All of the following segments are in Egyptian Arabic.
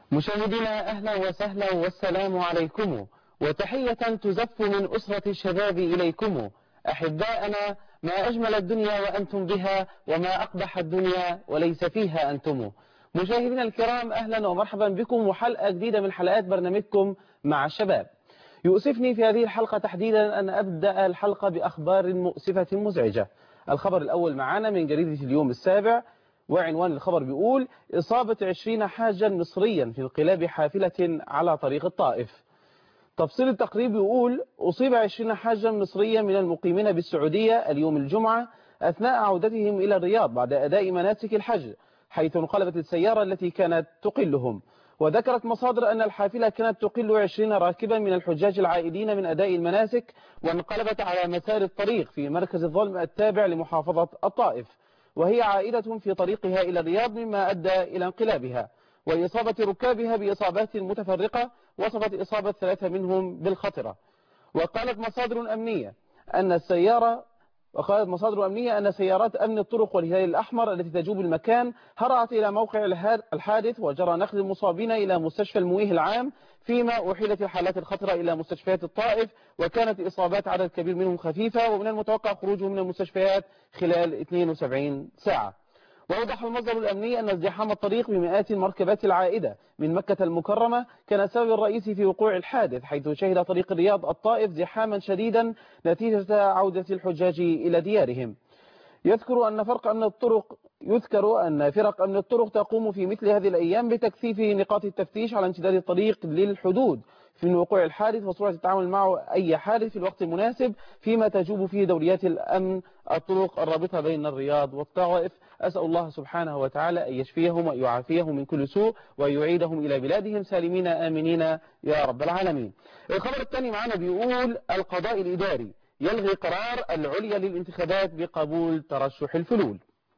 مشاهدينا أهلا وسهلا والسلام عليكم وتحية تزف من أسرة الشباب إليكم أحباءنا ما أجمل الدنيا وأنتم بها وما أقبح الدنيا وليس فيها أنتم مشاهدينا الكرام أهلا ومرحبا بكم وحلقة جديدة من حلقات برنامجكم مع الشباب يؤسفني في هذه الحلقة تحديدا أن أبدأ الحلقة بأخبار مؤسفة مزعجة الخبر الأول معنا من جريدة اليوم السابع وعنوان الخبر بيقول إصابة 20 حاجا مصريا في انقلاب حافلة على طريق الطائف تفصيل التقرير بيقول أصيب 20 حاجا مصريا من المقيمين بالسعودية اليوم الجمعة أثناء عودتهم إلى الرياض بعد أداء مناسك الحج حيث انقلبت السيارة التي كانت تقلهم وذكرت مصادر أن الحافلة كانت تقل 20 راكبا من الحجاج العائدين من أداء المناسك وانقلبت على مسار الطريق في مركز الظلم التابع لمحافظة الطائف وهي عائدة في طريقها إلى الرياض مما أدى إلى انقلابها وإصابة ركابها بإصابات متفرقة وصفت إصابة ثلاثة منهم بالخطرة وقالت مصادر أمنية أن السيارة وقالت مصادر أمنية أن سيارات أمن الطرق والهلال الأحمر التي تجوب المكان هرعت إلى موقع الحادث وجرى نقل المصابين إلى مستشفى المويه العام فيما أحيلت الحالات الخطرة إلى مستشفيات الطائف وكانت إصابات عدد كبير منهم خفيفة ومن المتوقع خروجهم من المستشفيات خلال 72 ساعة وأوضح المصدر الأمني أن ازدحام الطريق بمئات المركبات العائدة من مكة المكرمة كان السبب الرئيسي في وقوع الحادث حيث شهد طريق الرياض الطائف زحاما شديدا نتيجة عودة الحجاج إلى ديارهم يذكر أن فرق أمن الطرق يذكر أن فرق أمن الطرق تقوم في مثل هذه الأيام بتكثيف نقاط التفتيش على امتداد الطريق للحدود في وقوع الحادث وسرعة التعامل مع أي حادث في الوقت المناسب فيما تجوب فيه دوريات الأمن الطرق الرابطة بين الرياض والطائف أسأل الله سبحانه وتعالى أن يشفيهم ويعافيهم من كل سوء ويعيدهم إلى بلادهم سالمين آمنين يا رب العالمين الخبر الثاني معنا بيقول القضاء الإداري يلغي قرار العليا للانتخابات بقبول ترشح الفلول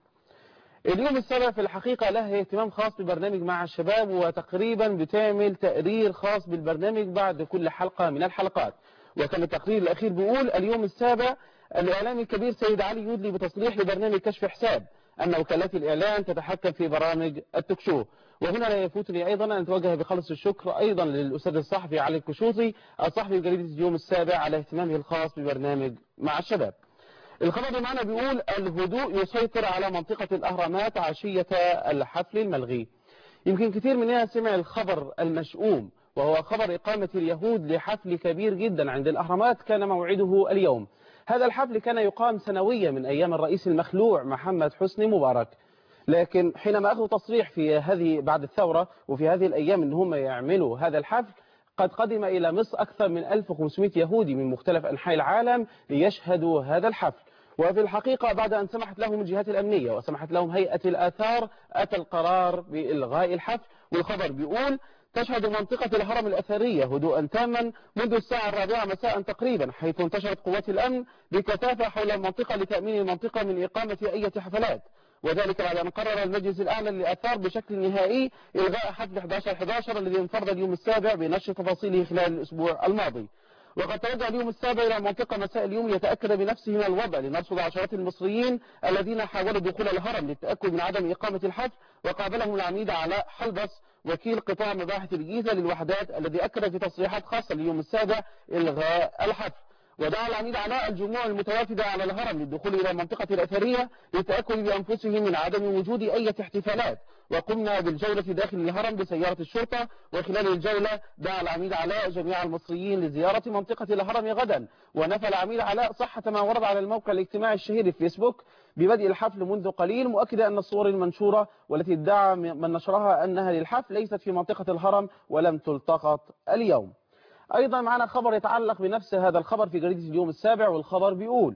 اليوم السابع في الحقيقة له اهتمام خاص ببرنامج مع الشباب وتقريبا بتعمل تقرير خاص بالبرنامج بعد كل حلقة من الحلقات وكان التقرير الأخير بيقول اليوم السابع الإعلامي الكبير سيد علي يدلي بتصريح لبرنامج كشف حساب أن وكالات الإعلام تتحكم في برامج التكشو وهنا لا يفوتني أيضا أن أتوجه بخلص الشكر أيضا للأستاذ الصحفي علي الكشوطي الصحفي بجريدة اليوم السابع على اهتمامه الخاص ببرنامج مع الشباب الخبر معنا بيقول الهدوء يسيطر على منطقة الأهرامات عشية الحفل الملغي يمكن كثير مننا سمع الخبر المشؤوم وهو خبر إقامة اليهود لحفل كبير جدا عند الأهرامات كان موعده اليوم هذا الحفل كان يقام سنويا من أيام الرئيس المخلوع محمد حسني مبارك لكن حينما أخذوا تصريح في هذه بعد الثورة وفي هذه الأيام أن هم يعملوا هذا الحفل قد قدم إلى مصر أكثر من 1500 يهودي من مختلف أنحاء العالم ليشهدوا هذا الحفل وفي الحقيقة بعد أن سمحت لهم الجهات الأمنية وسمحت لهم هيئة الآثار أتى القرار بإلغاء الحفل والخبر بيقول تشهد منطقة الهرم الأثرية هدوءا تاما منذ الساعة الرابعة مساء تقريبا حيث انتشرت قوات الأمن بكثافة حول المنطقة لتأمين المنطقة من إقامة أي حفلات وذلك بعد أن قرر المجلس الأعلى للآثار بشكل نهائي إلغاء حفل 11-11 الذي انفرد اليوم السابع بنشر تفاصيله خلال الأسبوع الماضي وقد توجه اليوم السابع إلى منطقة مساء اليوم ليتأكد بنفسه من الوضع لنرصد عشرات المصريين الذين حاولوا دخول الهرم للتأكد من عدم إقامة الحفل وقابلهم العميد علاء حلبس وكيل قطاع مباحث الجيزة للوحدات الذي أكد في تصريحات خاصة اليوم السابع إلغاء الحفل ودعا العميد علاء الجموع المتوافدة على الهرم للدخول إلى المنطقة الأثرية للتأكد بأنفسهم من عدم وجود أي احتفالات وقمنا بالجولة داخل الهرم بسيارة الشرطة وخلال الجولة دعا العميد علاء جميع المصريين لزيارة منطقة الهرم غدا ونفى العميد علاء صحة ما ورد على الموقع الاجتماعي الشهير الفيسبوك ببدء الحفل منذ قليل مؤكدا أن الصور المنشورة والتي ادعى من نشرها أنها للحفل ليست في منطقة الهرم ولم تلتقط اليوم أيضا معنا خبر يتعلق بنفس هذا الخبر في جريدة اليوم السابع والخبر بيقول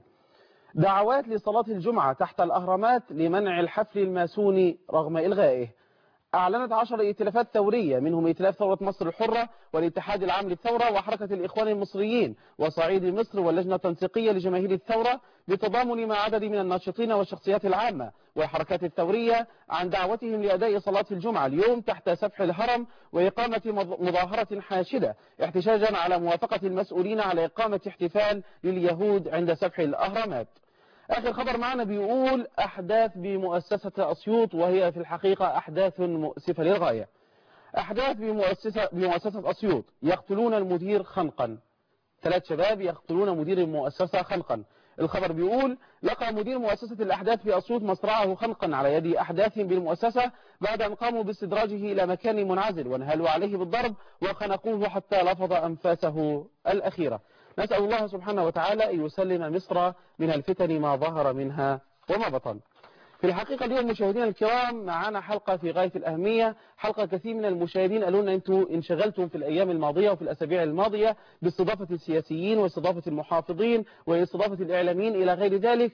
دعوات لصلاة الجمعة تحت الأهرامات لمنع الحفل الماسوني رغم إلغائه أعلنت عشر ائتلافات ثورية منهم ائتلاف ثورة مصر الحرة والاتحاد العام للثورة وحركة الإخوان المصريين وصعيد مصر واللجنة التنسيقية لجماهير الثورة بتضامن مع عدد من الناشطين والشخصيات العامة والحركات الثورية عن دعوتهم لأداء صلاة الجمعة اليوم تحت سفح الهرم وإقامة مظاهرة حاشدة احتجاجا على موافقة المسؤولين على إقامة احتفال لليهود عند سفح الأهرامات آخر خبر معنا بيقول أحداث بمؤسسة أسيوط وهي في الحقيقة أحداث مؤسفة للغاية أحداث بمؤسسة, بمؤسسة أسيوط يقتلون المدير خنقا ثلاث شباب يقتلون مدير المؤسسة خنقا الخبر بيقول لقى مدير مؤسسة الأحداث في أسيوط مصرعه خنقا على يد أحداث بالمؤسسة بعد أن قاموا باستدراجه إلى مكان منعزل وانهلوا عليه بالضرب وخنقوه حتى لفظ أنفاسه الأخيرة نسأل الله سبحانه وتعالى أن يسلم مصر من الفتن ما ظهر منها وما بطن في الحقيقة اليوم مشاهدينا الكرام معنا حلقة في غاية الأهمية حلقة كثير من المشاهدين قالوا لنا أنتم انشغلتم في الأيام الماضية وفي الأسابيع الماضية باستضافة السياسيين واستضافة المحافظين واستضافة الإعلاميين إلى غير ذلك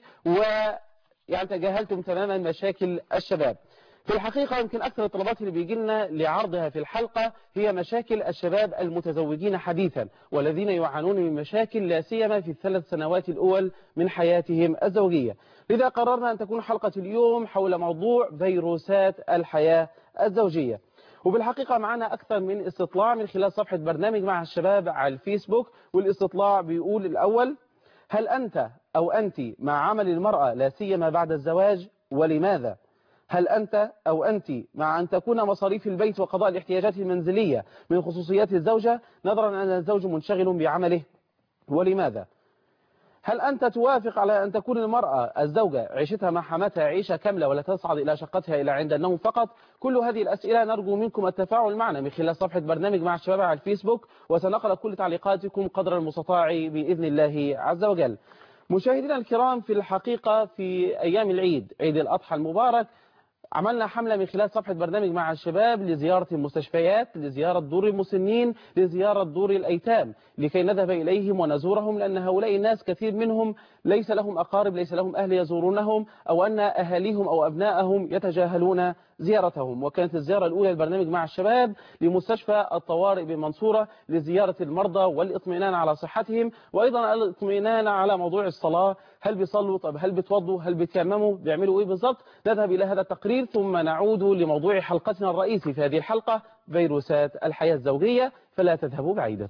ويعني تجاهلتم تماما مشاكل الشباب في الحقيقة يمكن أكثر الطلبات اللي بيجي لنا لعرضها في الحلقة هي مشاكل الشباب المتزوجين حديثا والذين يعانون من مشاكل لا سيما في الثلاث سنوات الأول من حياتهم الزوجية لذا قررنا أن تكون حلقة اليوم حول موضوع فيروسات الحياة الزوجية وبالحقيقة معنا أكثر من استطلاع من خلال صفحة برنامج مع الشباب على الفيسبوك والاستطلاع بيقول الأول هل أنت أو أنت مع عمل المرأة لا سيما بعد الزواج ولماذا؟ هل أنت أو أنت مع أن تكون مصاريف البيت وقضاء الاحتياجات المنزلية من خصوصيات الزوجة نظرا أن الزوج منشغل بعمله ولماذا؟ هل أنت توافق على أن تكون المرأة الزوجة عيشتها مع حماتها عيشة كاملة ولا تصعد إلى شقتها إلى عند النوم فقط كل هذه الأسئلة نرجو منكم التفاعل معنا من خلال صفحة برنامج مع الشباب على الفيسبوك وسنقرأ كل تعليقاتكم قدر المستطاع بإذن الله عز وجل مشاهدينا الكرام في الحقيقة في أيام العيد عيد الأضحى المبارك عملنا حملة من خلال صفحة برنامج مع الشباب لزيارة المستشفيات لزيارة دور المسنين لزيارة دور الأيتام لكي نذهب إليهم ونزورهم لأن هؤلاء الناس كثير منهم ليس لهم أقارب ليس لهم أهل يزورونهم أو أن أهاليهم أو أبنائهم يتجاهلون زيارتهم وكانت الزيارة الأولى للبرنامج مع الشباب لمستشفى الطوارئ بمنصورة لزيارة المرضى والإطمئنان على صحتهم وأيضا الاطمئنان على موضوع الصلاة هل بيصلوا طب هل بيتوضوا هل بيتيمموا بيعملوا إيه بالضبط نذهب إلى هذا التقرير ثم نعود لموضوع حلقتنا الرئيسي في هذه الحلقة فيروسات الحياة الزوجية فلا تذهبوا بعيدا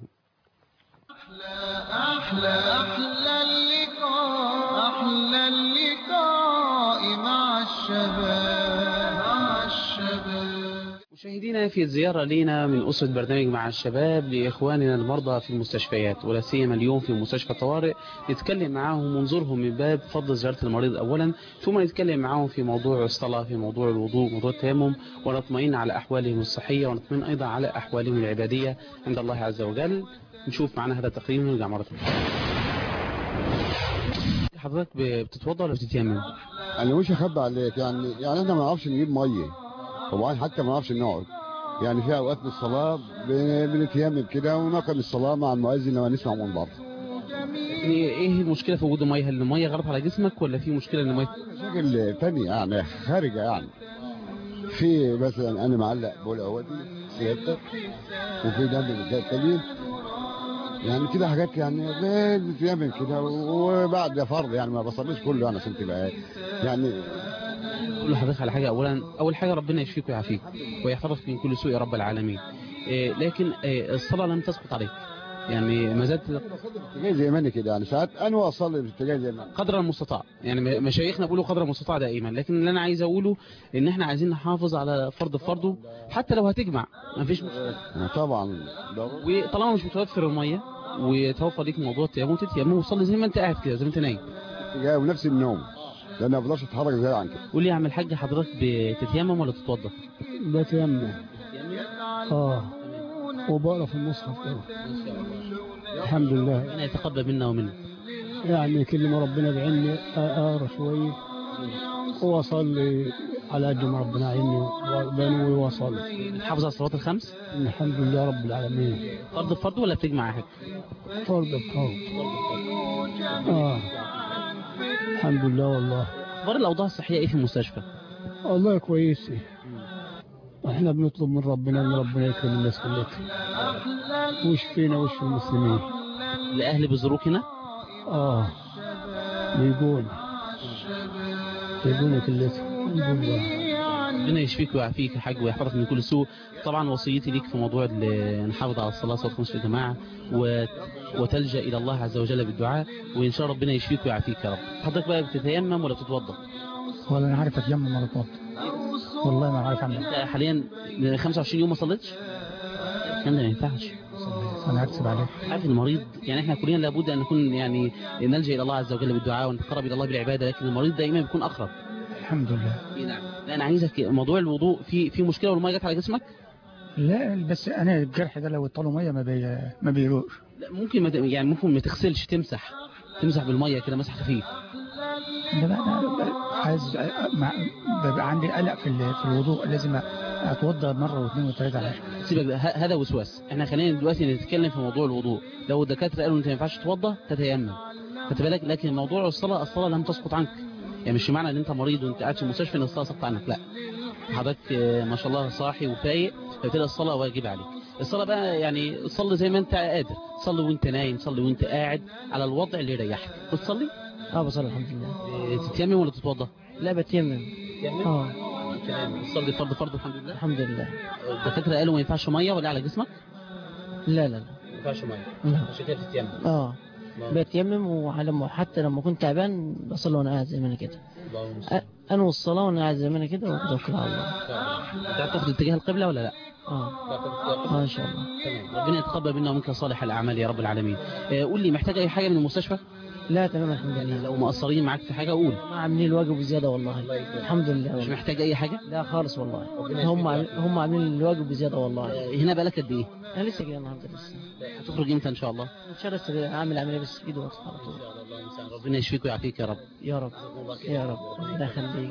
أحلى أحلى أحلى اللقاء أحلى اللقاء مع الشباب مع الشباب مشاهدينا في زيارة لينا من أسرة برنامج مع الشباب لإخواننا المرضى في المستشفيات ولا سيما اليوم في مستشفى الطوارئ نتكلم معاهم ونزورهم من باب فضل زيارة المريض أولا ثم نتكلم معاهم في موضوع الصلاة في موضوع الوضوء موضوع التيمم ونطمئن على أحوالهم الصحية ونطمئن أيضا على أحوالهم العبادية عند الله عز وجل نشوف معنا هذا التقرير ونرجع مرة ثانية حضرتك بتتوضا ولا بتتيمم؟ انا مش هخبي عليك يعني يعني احنا ما نعرفش نجيب ميه وبعدين حتى ما نعرفش نقعد يعني في اوقات من الصلاه بن- بنتيمم كده ونقم الصلاه مع المؤذن لما نسمع من بعض يعني ايه المشكله في وجود الميه هل الميه غلط على جسمك ولا في مشكله ان الميه مشاكل تانية يعني خارجه يعني في مثلا انا معلق بول اودي سيادتك وفي دم تانيين يعني كده حاجات يعني بنتيمم كده وبعد فرض يعني ما بصليش كله يعني عشان تبقى يعني اقول لحضرتك على حاجه اولا اول حاجه ربنا يشفيك ويعافيك ويحفظك من كل سوء يا رب العالمين إيه لكن إيه الصلاه لم تسقط عليك يعني ما زالت اتجاه زي ما انا كده يعني ساعات انا اصلي في اتجاه زي ما أنا. قدر المستطاع يعني م- مشايخنا بيقولوا قدر المستطاع دائما لكن اللي انا عايز اقوله ان احنا عايزين نحافظ على فرض فرضه حتى لو هتجمع ما فيش مشكله طبعا ضروري. وطالما مش متوفر الميه وتوفر ليك موضوع التيمم تتيمم وصلي زي ما انت قاعد كده زي ما انت نايم اتجاه ونفس النوم لان ما بقدرش اتحرك زي عن كده قول لي يا عم الحاج حضرتك بتتيمم ولا تتوضا بتيمم اه وبقرا في المصحف كده الحمد لله ربنا يتقبل منا ومنك يعني كل ما ربنا بعيني اقرا شويه واصلي على قد ما ربنا عيني وبنوي واصلي بتحافظ على الصلوات الخمس الحمد لله رب العالمين فرض بفرض ولا بتجمع يا حاج فرض بفرض اه الحمد لله والله اخبار الاوضاع الصحيه ايه في المستشفى والله كويس احنا بنطلب من ربنا ان ربنا يكرم الناس كلها وش فينا وش في المسلمين الاهل بيزوروك هنا اه بيقول بيقول كلتهم الحمد لله ربنا يشفيك ويعافيك يا حاج ويحفظك من كل سوء طبعا وصيتي ليك في موضوع ال- نحافظ على الصلاه صلاه الخمس في الجماعه و... وتلجا الى الله عز وجل بالدعاء وان شاء الله ربنا يشفيك ويعافيك يا رب حضرتك بقى بتتيمم ولا بتتوضا ولا انا عارف اتيمم ولا اتوضا والله ما عارف اعمل انت حاليا 25 يوم ما صليتش الكلام ده ما ينفعش انا هكسب عليك عارف المريض يعني احنا كلنا لابد ان نكون يعني نلجا الى الله عز وجل بالدعاء ونتقرب الى الله بالعباده لكن المريض دائما بيكون اقرب الحمد لله إيه نعم لا انا عايزك موضوع الوضوء في في مشكله والميه جت على جسمك لا بس انا الجرح ده لو اتطلوا ميه ما بي ما بيروقش لا ممكن ما ت- يعني ممكن ما تغسلش تمسح تمسح بالميه كده مسح خفيف لا لا انا عايز مع بيبقى عندي قلق في ال- في الوضوء لازم اتوضى مره واثنين وثلاثه على سيبك بقى، ه- هذا وسواس احنا خلينا دلوقتي نتكلم في موضوع الوضوء لو الدكاتره قالوا انت ما ينفعش تتوضى تتيمم خدت بالك لكن موضوع الصلاه الصلاه لم تسقط عنك يعني مش معنى ان انت مريض وانت قاعد في المستشفى ان الصلاه سقطت عنك لا حضرتك آه، ما شاء الله صاحي وفايق فبالتالي الصلاه واجب عليك الصلاه بقى يعني صلي زي ما انت قادر صلي وانت نايم صلي وانت قاعد على الوضع اللي يريحك بتصلي اه بصلي الحمد لله آه، تتيمم ولا تتوضى لا بتيمم اه تصلي فرض فرض الحمد لله الحمد لله الدكاتره قالوا ما ينفعش ميه ولا على جسمك لا لا لا ما ينفعش ميه لا. عشان كده بتتيمم اه بتيمم وعلى وحتى لما كنت تعبان بصلي وانا قاعد زي ما انا كده أ- انا والصلاه وانا قاعد زي ما انا كده واتوكل على الله تعرف تاخد اتجاه القبله ولا لا؟ اه اه ان شاء الله تمام ربنا يتقبل منا ومنك صالح الاعمال يا رب العالمين آه، قول لي محتاج اي حاجه من المستشفى لا تمام الحمد لله لو مقصرين معاك في حاجه قول ما عاملين الواجب بزياده والله الحمد لله مش والله. محتاج اي حاجه لا خالص والله هم عامل- هم عاملين الواجب بزياده والله آه، هنا بقالك قد ايه؟ انا لسه جاي النهارده لسه هتخرج امتى ان شاء الله؟ ان شاء الله لسه اعمل عمليه بس في ايده واطلع على طول ربنا يشفيك ويعافيك يا رب يا رب يا رب ربنا يخليك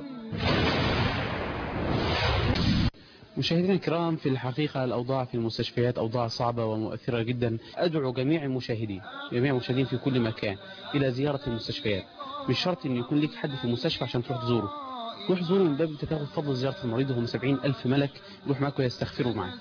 مشاهدينا الكرام في الحقيقة الأوضاع في المستشفيات أوضاع صعبة ومؤثرة جدا أدعو جميع المشاهدين جميع المشاهدين في كل مكان إلى زيارة المستشفيات مش شرط أن يكون لك حد في المستشفى عشان تروح تزوره روح زوره من باب أنت تاخد فضل زيارة المريض وهم سبعين ألف ملك يروح معاك ويستغفروا معاك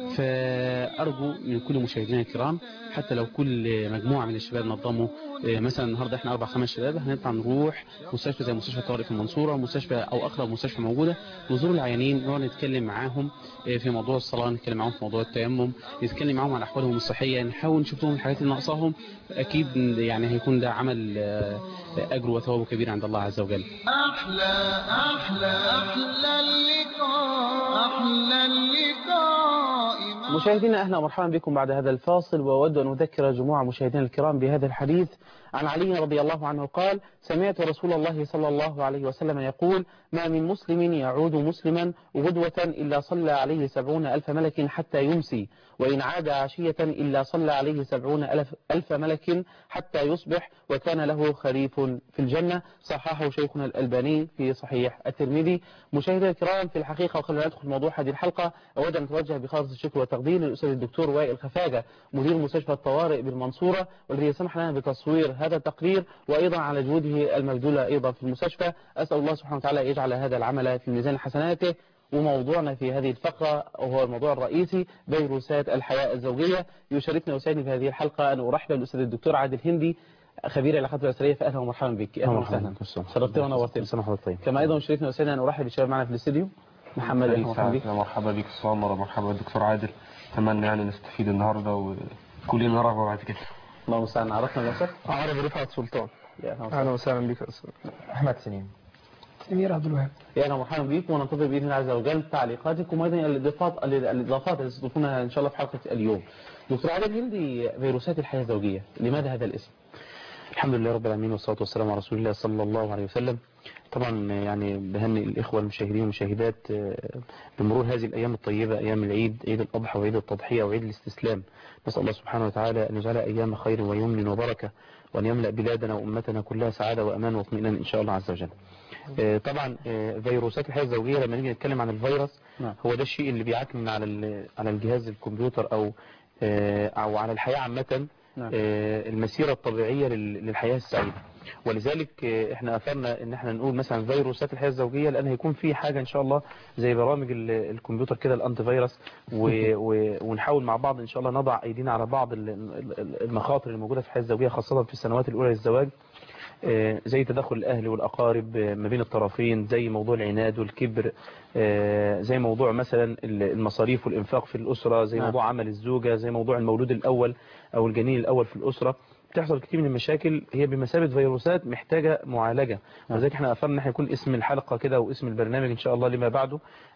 فأرجو من كل مشاهدينا الكرام حتى لو كل مجموعة من الشباب نظموا آه، مثلا النهاردة احنا أربع خمس شباب هنطلع نروح مستشفى زي مستشفى طارق في المنصورة مستشفى أو أقرب مستشفى موجودة نزور العيانين نقعد نتكلم معاهم آه، في موضوع الصلاة نتكلم معاهم في موضوع التيمم نتكلم معاهم عن أحوالهم الصحية نحاول نشوف لهم الحاجات اللي ناقصاهم أكيد يعني هيكون ده عمل آه، أجر وثوابه كبير عند الله عز وجل أحلى أحلى أحلى اللقاء أحلى اللقاء مع مشاهدينا اهلا ومرحبا بكم بعد هذا الفاصل واود ان اذكر جموع مشاهدينا الكرام بهذا الحديث عن علي رضي الله عنه قال سمعت رسول الله صلى الله عليه وسلم يقول ما من مسلم يعود مسلما غدوة إلا صلى عليه سبعون ألف ملك حتى يمسي وإن عاد عشية إلا صلى عليه سبعون ألف, ألف ملك حتى يصبح وكان له خريف في الجنة صححه شيخنا الألباني في صحيح الترمذي مشاهدينا الكرام في الحقيقة وقبل أن ندخل موضوع هذه الحلقة أود أن أتوجه بخالص الشكر والتقدير للأستاذ الدكتور وائل خفاجة مدير مستشفى الطوارئ بالمنصورة والذي سمح لنا بتصوير هذا التقرير وأيضا على جهوده المبذولة أيضا في المستشفى أسأل الله سبحانه وتعالى يجعل هذا العمل في ميزان حسناته وموضوعنا في هذه الفقرة وهو الموضوع الرئيسي فيروسات الحياة الزوجية يشرفني وسعدني في هذه الحلقة أن أرحب بالأستاذ الدكتور عادل هندي خبير العلاقات الأسرية فأهلا ومرحبا بك أهلا وسهلا شرفتنا ونورتنا طيب كما أيضا يشرفني وسعدني أن أرحب بالشباب معنا في الاستديو محمد أهلا ومرحبا بك يا مرحبا بك استاذ عمر مرحبا دكتور عادل اتمنى يعني نستفيد النهارده وكلنا رغبه بعد كده اللهم استعان عرفنا نفسك عربي رفعت سلطان يا أهلا اهلا وسهلا بك يا استاذ احمد سليم سمير عبد الوهاب يا اهلا ومرحبا بكم وننتظر باذن الله عز وجل تعليقاتكم وايضا الاضافات الاضافات التي تضيفونها ان شاء الله في حلقه اليوم. دكتور عادل هندي فيروسات الحياه الزوجيه، لماذا هذا الاسم؟ الحمد لله رب العالمين والصلاة والسلام على رسول الله صلى الله عليه وسلم طبعا يعني بهنئ الإخوة المشاهدين والمشاهدات آه، بمرور هذه الأيام الطيبة أيام العيد عيد الأضحى وعيد التضحية وعيد الاستسلام نسأل الله سبحانه وتعالى أن يجعلها أيام خير ويمن وبركة وأن يملأ بلادنا وأمتنا كلها سعادة وأمان واطمئنان إن شاء الله عز وجل آه، طبعا آه، فيروسات الحياة الزوجية لما نيجي نتكلم عن الفيروس نعم. هو ده الشيء اللي بيعكنن على ال- على الجهاز الكمبيوتر أو آه، أو على الحياة عامة نعم. آه، المسيرة الطبيعية لل- للحياة السعيدة ولذلك آه، احنا اثرنا ان احنا نقول مثلا فيروسات الحياة الزوجية لان هيكون في حاجة ان شاء الله زي برامج ال- الكمبيوتر كده الانتي فيروس و- و- ونحاول مع بعض ان شاء الله نضع ايدينا على بعض ال- ال- المخاطر الموجودة في الحياة الزوجية خاصة في السنوات الاولى للزواج آه، زي تدخل الاهل والاقارب آه، ما بين الطرفين زي موضوع العناد والكبر آه، زي موضوع مثلا ال- المصاريف والانفاق في الاسره زي نعم. موضوع عمل الزوجه زي موضوع المولود الاول او الجنين الاول في الاسره بتحصل كتير من المشاكل هي بمثابه فيروسات محتاجه معالجه ولذلك احنا اثرنا ان احنا يكون اسم الحلقه كده واسم البرنامج ان شاء الله لما بعده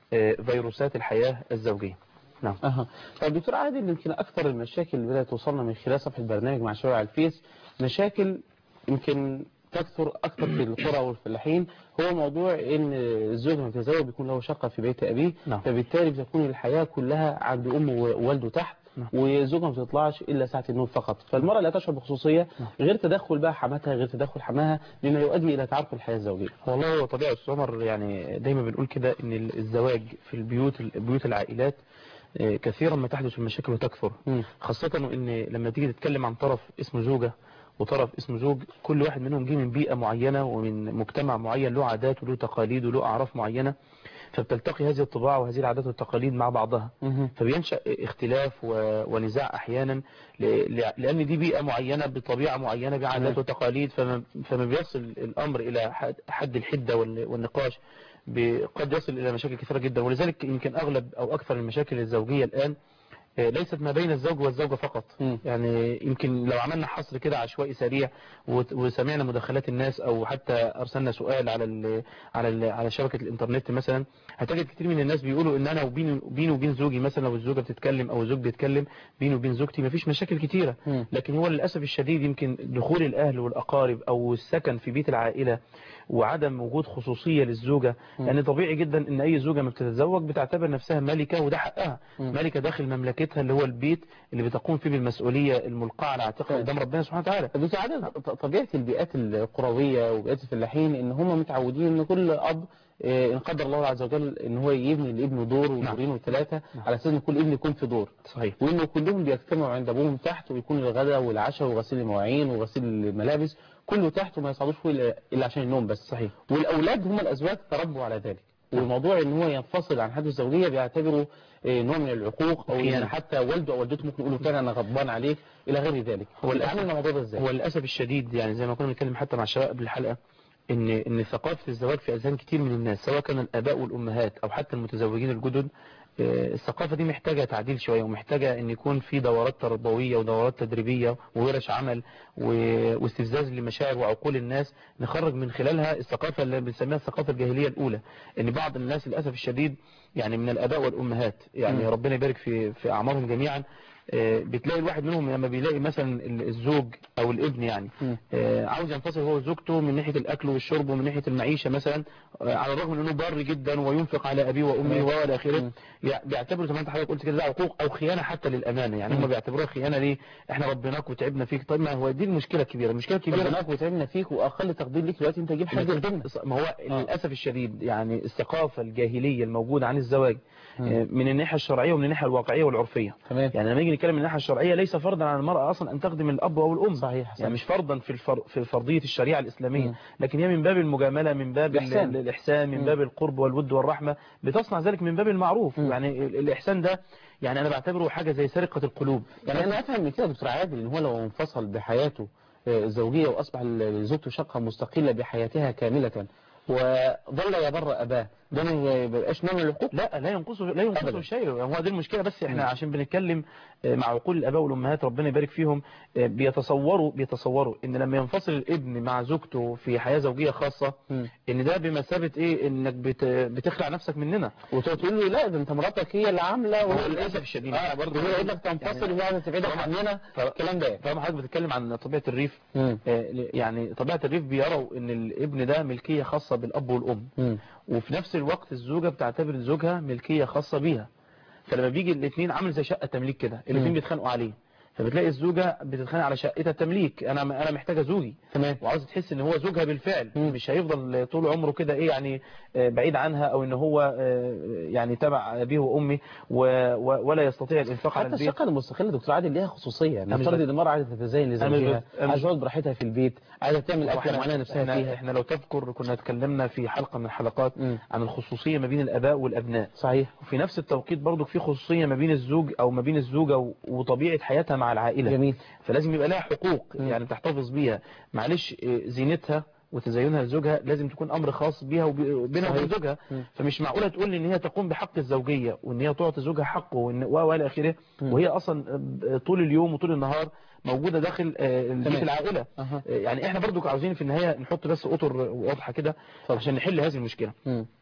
آه، فيروسات الحياة الزوجية نعم أها طيب دكتور عادل يمكن أكثر المشاكل اللي بدأت توصلنا من خلال صفحة برنامج مع شباب على الفيس مشاكل يمكن تكثر أكثر في القرى والفلاحين هو موضوع إن الزوج لما يتزوج بيكون له شقة في بيت أبيه نعم. فبالتالي بتكون الحياة كلها عند أمه ووالده تحت نعم. وزوجها ما بتطلعش إلا ساعة النوم فقط فالمرأة لا تشعر بخصوصية غير تدخل بقى حماتها غير تدخل حماها مما يؤدي إلى تعرق الحياة الزوجية والله هو طبيعي يا أستاذ عمر يعني دايما بنقول كده ان الزواج في البيوت بيوت العائلات آه، كثيرا ما تحدث المشاكل وتكثر مم. خاصة ان لما تيجي تتكلم عن طرف اسمه زوجة وطرف اسمه زوج كل واحد منهم جه من بيئة معينة ومن مجتمع معين له عادات وله تقاليد وله أعراف معينة فبتلتقي هذه الطباع وهذه العادات والتقاليد مع بعضها مهم. فبينشأ اختلاف و- ونزاع أحيانا ل- ل- لأن دي بيئة معينة بطبيعة معينة بعادات تمام. وتقاليد فما, فما بيصل الأمر إلى حد- حد الحدة وال- والنقاش ب- قد يصل إلى مشاكل كثيرة جدا ولذلك يمكن أغلب أو أكثر المشاكل الزوجية الآن آه، ليست ما بين الزوج والزوجة فقط مم. يعني يمكن لو عملنا حصر كده عشوائي سريع وت- وسمعنا مداخلات الناس او حتى ارسلنا سؤال على ال على ال على شبكة الانترنت مثلا هتجد كتير من الناس بيقولوا ان انا وبيني بيني وبين زوجي مثلا لو الزوجة بتتكلم او الزوج بيتكلم بيني وبين زوجتي مفيش مشاكل كتيرة مم. لكن هو للأسف الشديد يمكن دخول الأهل والأقارب أو السكن في بيت العائلة وعدم وجود خصوصية للزوجة لأن طبيعي جدا أن أي زوجة ما بتتزوج بتعتبر نفسها ملكة وده حقها مم. ملكة داخل مملكتها اللي هو البيت اللي بتقوم فيه بالمسؤولية الملقاة على عاتقها طيب. قدام ربنا سبحانه وتعالى طب دكتور عادل ط- طبيعة البيئات القروية وبيئات الفلاحين ان هم متعودين ان كل اب آه، ان قدر الله عز وجل ان هو يبني لابنه دور ودورين وثلاثة على اساس ان كل ابن يكون في دور صحيح وانه كلهم بيجتمعوا عند ابوهم تحت ويكون الغداء والعشاء وغسيل المواعين وغسيل الملابس كله تحت وما يصعدوش فوق الا إلا عشان النوم بس صحيح والاولاد هم الازواج تربوا على ذلك والموضوع ان هو ينفصل عن حياته الزوجيه بيعتبره آه، نوع من العقوق او خيانة. ان حتى والده او والدته ممكن يقولوا فعلا انا غضبان عليك الى غير ذلك هو هو الأسف- التعامل مع الموضوع ده ازاي هو للأسف الشديد يعني زي ما كنا بنتكلم حتى مع الشباب قبل الحلقة ان ان ثقافة الزواج في اذهان كتير من الناس سواء كان الاباء والامهات او حتى المتزوجين الجدد آه، الثقافة دي محتاجة تعديل شوية ومحتاجة ان يكون في دورات تربوية ودورات تدريبية وورش عمل و- واستفزاز لمشاعر وعقول الناس نخرج من خلالها الثقافة اللي بنسميها الثقافة الجاهلية الاولى ان بعض الناس للأسف الشديد يعني من الاباء والامهات يعني مم. ربنا يبارك في في اعمارهم جميعا آه، بتلاقي الواحد منهم لما بيلاقي مثلا الزوج او الابن يعني مم. آه، عاوز ينفصل هو وزوجته من ناحية الأكل والشرب ومن ناحية المعيشة مثلا آه، على الرغم من أنه بر جدا وينفق على أبيه وأمه تمام. وإلى آخره مم. يع- بيعتبروا زي ما أنت حضرتك قلت كده ده عقوق أو خيانة حتى للأمانة يعني هم مم. بيعتبروها خيانة ليه إحنا ربيناك وتعبنا فيك طيب ما هو دي المشكلة الكبيرة المشكلة الكبيرة ربناك وتعبنا فيك واقل تقدير ليك دلوقتي انت تجيب حاجه يخدمنا ما هو للأسف الشديد يعني الثقافة الجاهلية الموجودة عن الزواج آه، من الناحية الشرعية ومن الناحية الواقعية والعرفية تمام يعني لما نيجي نتكلم من الناحية الشرعية ليس فرضا على المرأة أصلا أن تخدم الأب أو الأم صحيح صحيح. يعني مش فرضا في الفر... في فرضية الشريعة الإسلامية مم. لكن هي من باب المجاملة من باب الإحسان. ال- الإحسان من مم. باب القرب والود والرحمة بتصنع ذلك من باب المعروف مم. يعني ال- الإحسان ده يعني أنا بعتبره حاجة زي سرقة القلوب يعني انا افهم من كده يا دكتور عادل ان هو لو انفصل بحياته آه، الزوجيه واصبح ل- زوجته شقه مستقله بحياتها كامله وظل يبر اباه ده ما يبقاش نوع من الحقوق لا لا ينقصه لا ينقصه أبداً. شيء هو دي المشكلة بس احنا مم. عشان بنتكلم آه، مع عقول الآباء والأمهات ربنا يبارك فيهم آه، بيتصوروا بيتصوروا ان لما ينفصل الابن مع زوجته في حياة زوجية خاصة مم. ان ده بمثابة ايه انك بت... بتخلع نفسك مننا وتقول له لا ده انت مراتك هي اللي عامله هو وهو للأسف الشديد اه برضه هو يقول لك تنفصل وهي عايزه تبعدك عننا الكلام ده طالما حضرتك بتتكلم عن طبيعة الريف مم. آه، يعني طبيعة الريف بيروا ان الابن ده ملكية خاصة بالاب والام مم. وفي نفس الوقت الزوجة بتعتبر زوجها ملكية خاصة بيها فلما بيجي الاثنين عامل زي شقة تمليك كده الاثنين مم. بيتخانقوا عليه فبتلاقي الزوجة بتتخانق على شقتها التمليك انا انا محتاجة زوجي تمام وعاوز تحس ان هو زوجها بالفعل مم. مش هيفضل طول عمره كده ايه يعني آه، بعيد عنها او ان هو آه، يعني تبع ابيه وامي و- و- ولا يستطيع الانفاق على حتى البيت الشقه المستقله دكتور عادل ليها خصوصيه أنا مش نفترض بت- ان المراه عايزه تتزين أنا مش لزوجها بت- أنا مش- عايزه تقعد براحتها في البيت عايزه تعمل اكله وإحنا- معينه نفسها احنا, فيها احنا لو تذكر كنا اتكلمنا في حلقة من الحلقات مم. عن الخصوصية ما بين الاباء والابناء صحيح وفي نفس التوقيت برضو في خصوصية ما بين الزوج او ما بين الزوجة و- وطبيعة حياتها مع العائلة جميل فلازم يبقى لها حقوق مم. يعني تحتفظ بيها معلش إيه، زينتها وتزينها لزوجها لازم تكون امر خاص بيها وبينها صحيح. وبين زوجها مم. فمش معقوله تقول لي ان هي تقوم بحق الزوجيه وان هي تعطي زوجها حقه وان و والى اخره مم. وهي اصلا آه، طول اليوم وطول النهار موجوده داخل آه، بيت تمام. العائله أها. آه، يعني احنا برضو عاوزين في النهايه نحط بس اطر واضحه كده اتفضل. عشان نحل هذه المشكله مم.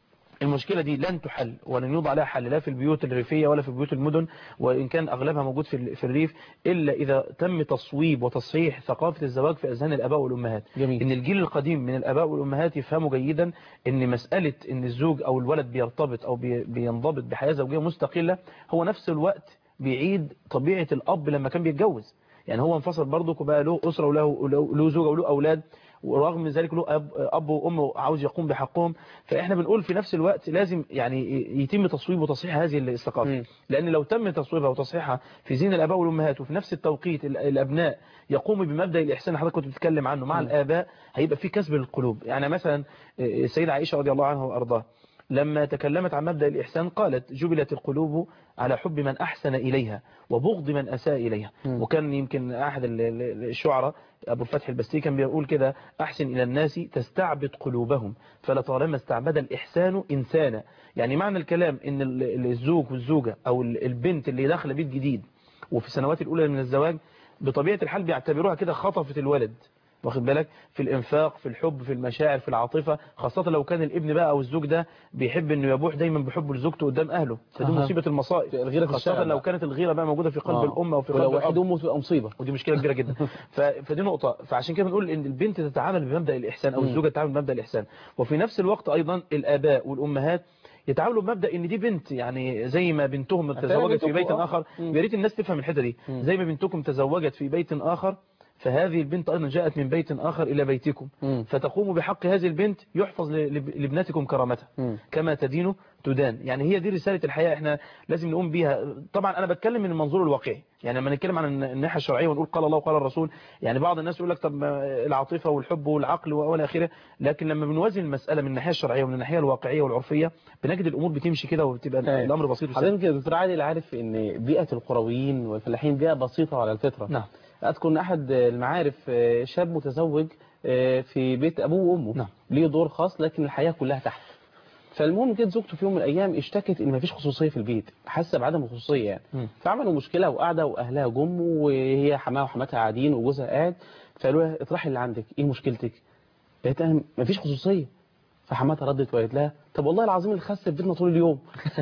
المشكلة دي لن تحل ولن يوضع لها حل لا في البيوت الريفية ولا في بيوت المدن وإن كان أغلبها موجود في ال- في الريف إلا إذا تم تصويب وتصحيح ثقافة الزواج في أذهان الآباء والأمهات جميل. إن الجيل القديم من الآباء والأمهات يفهموا جيدا إن مسألة إن الزوج أو الولد بيرتبط أو بي- بينضبط بحياة زوجية مستقلة هو نفس الوقت بيعيد طبيعة الأب لما كان بيتجوز يعني هو انفصل برضه وبقى له أسرة وله له- له زوجة وله أولاد ورغم ذلك له أب, أب وأم عاوز يقوم بحقهم فإحنا بنقول في نفس الوقت لازم يعني يتم تصويب وتصحيح هذه الثقافة مم. لأن لو تم تصويبها وتصحيحها في زين الآباء والأمهات وفي نفس التوقيت ال- الأبناء يقوموا بمبدأ الإحسان اللي حضرتك كنت بتتكلم عنه مع الآباء هيبقى في كسب القلوب يعني مثلا السيدة عائشة رضي الله عنها وأرضاها لما تكلمت عن مبدأ الإحسان قالت جبلت القلوب على حب من أحسن إليها وبغض من أساء إليها مم. وكان يمكن أحد ال- ال- الشعراء أبو الفتح البستي كان بيقول كده أحسن إلى الناس تستعبد قلوبهم فلطالما استعبد الإحسان إنسانا يعني معنى الكلام إن ال- ال- الزوج والزوجة أو ال- البنت اللي داخله بيت جديد وفي السنوات الأولى من الزواج بطبيعة الحال بيعتبروها كده خطفت الولد واخد بالك في الانفاق في الحب في المشاعر في العاطفة خاصة لو كان الابن بقى او الزوج ده بيحب انه يبوح دايما بحبه لزوجته قدام اهله فدي أها. مصيبة المصائب الغيرة في خاصة الشارع لو بقى. كانت الغيرة بقى موجودة في قلب آه. الام او في قلب ولو الاب واحد أمه تبقى مصيبة ودي مشكلة كبيرة جدا ف... فدي نقطة فعشان كده بنقول ان البنت تتعامل بمبدأ الإحسان أو مم. الزوجة تتعامل بمبدأ الإحسان وفي نفس الوقت أيضا الآباء والأمهات يتعاملوا بمبدأ ان دي بنت يعني زي ما بنتهم فعلا تزوجت في بنتكم، بيت آه. آخر مم. يا ريت الناس تفهم الحتة دي مم. زي ما بنتكم تزوجت في بيت آخر فهذه البنت أيضا جاءت من بيت آخر إلى بيتكم مم. فتقوم بحق هذه البنت يحفظ ل- لب- لابنتكم كرامتها مم. كما تدين تدان يعني هي دي رسالة الحياة احنا لازم نقوم بيها طبعا انا بتكلم من المنظور الواقعي يعني لما نتكلم عن الناحية الشرعية ونقول قال الله وقال الرسول يعني بعض الناس يقول لك طب ما العاطفة والحب والعقل والى اخره لكن لما بنوازن المسألة من الناحية الشرعية ومن الناحية الواقعية والعرفية بنجد الامور بتمشي كده وبتبقى تمام. الامر بسيط وسهل حضرتك يا دكتور عادل عارف ان بيئة القرويين والفلاحين بيئة بسيطة على الفطرة نعم أذكر أن أحد المعارف آه، شاب متزوج آه، في بيت أبوه وأمه نعم. ليه دور خاص لكن الحياة كلها تحت فالمهم جت زوجته في يوم من الأيام اشتكت إن مفيش خصوصية في البيت حاسة بعدم الخصوصية يعني مم. فعملوا مشكلة وقاعدة وأهلها جم وهي حماها وحماتها قاعدين وجوزها قاعد فقالوا لها اطرحي اللي عندك إيه مشكلتك؟ قالت لها مفيش خصوصية فحماتها ردت وقالت لها طب والله العظيم اللي خس في بيتنا طول اليوم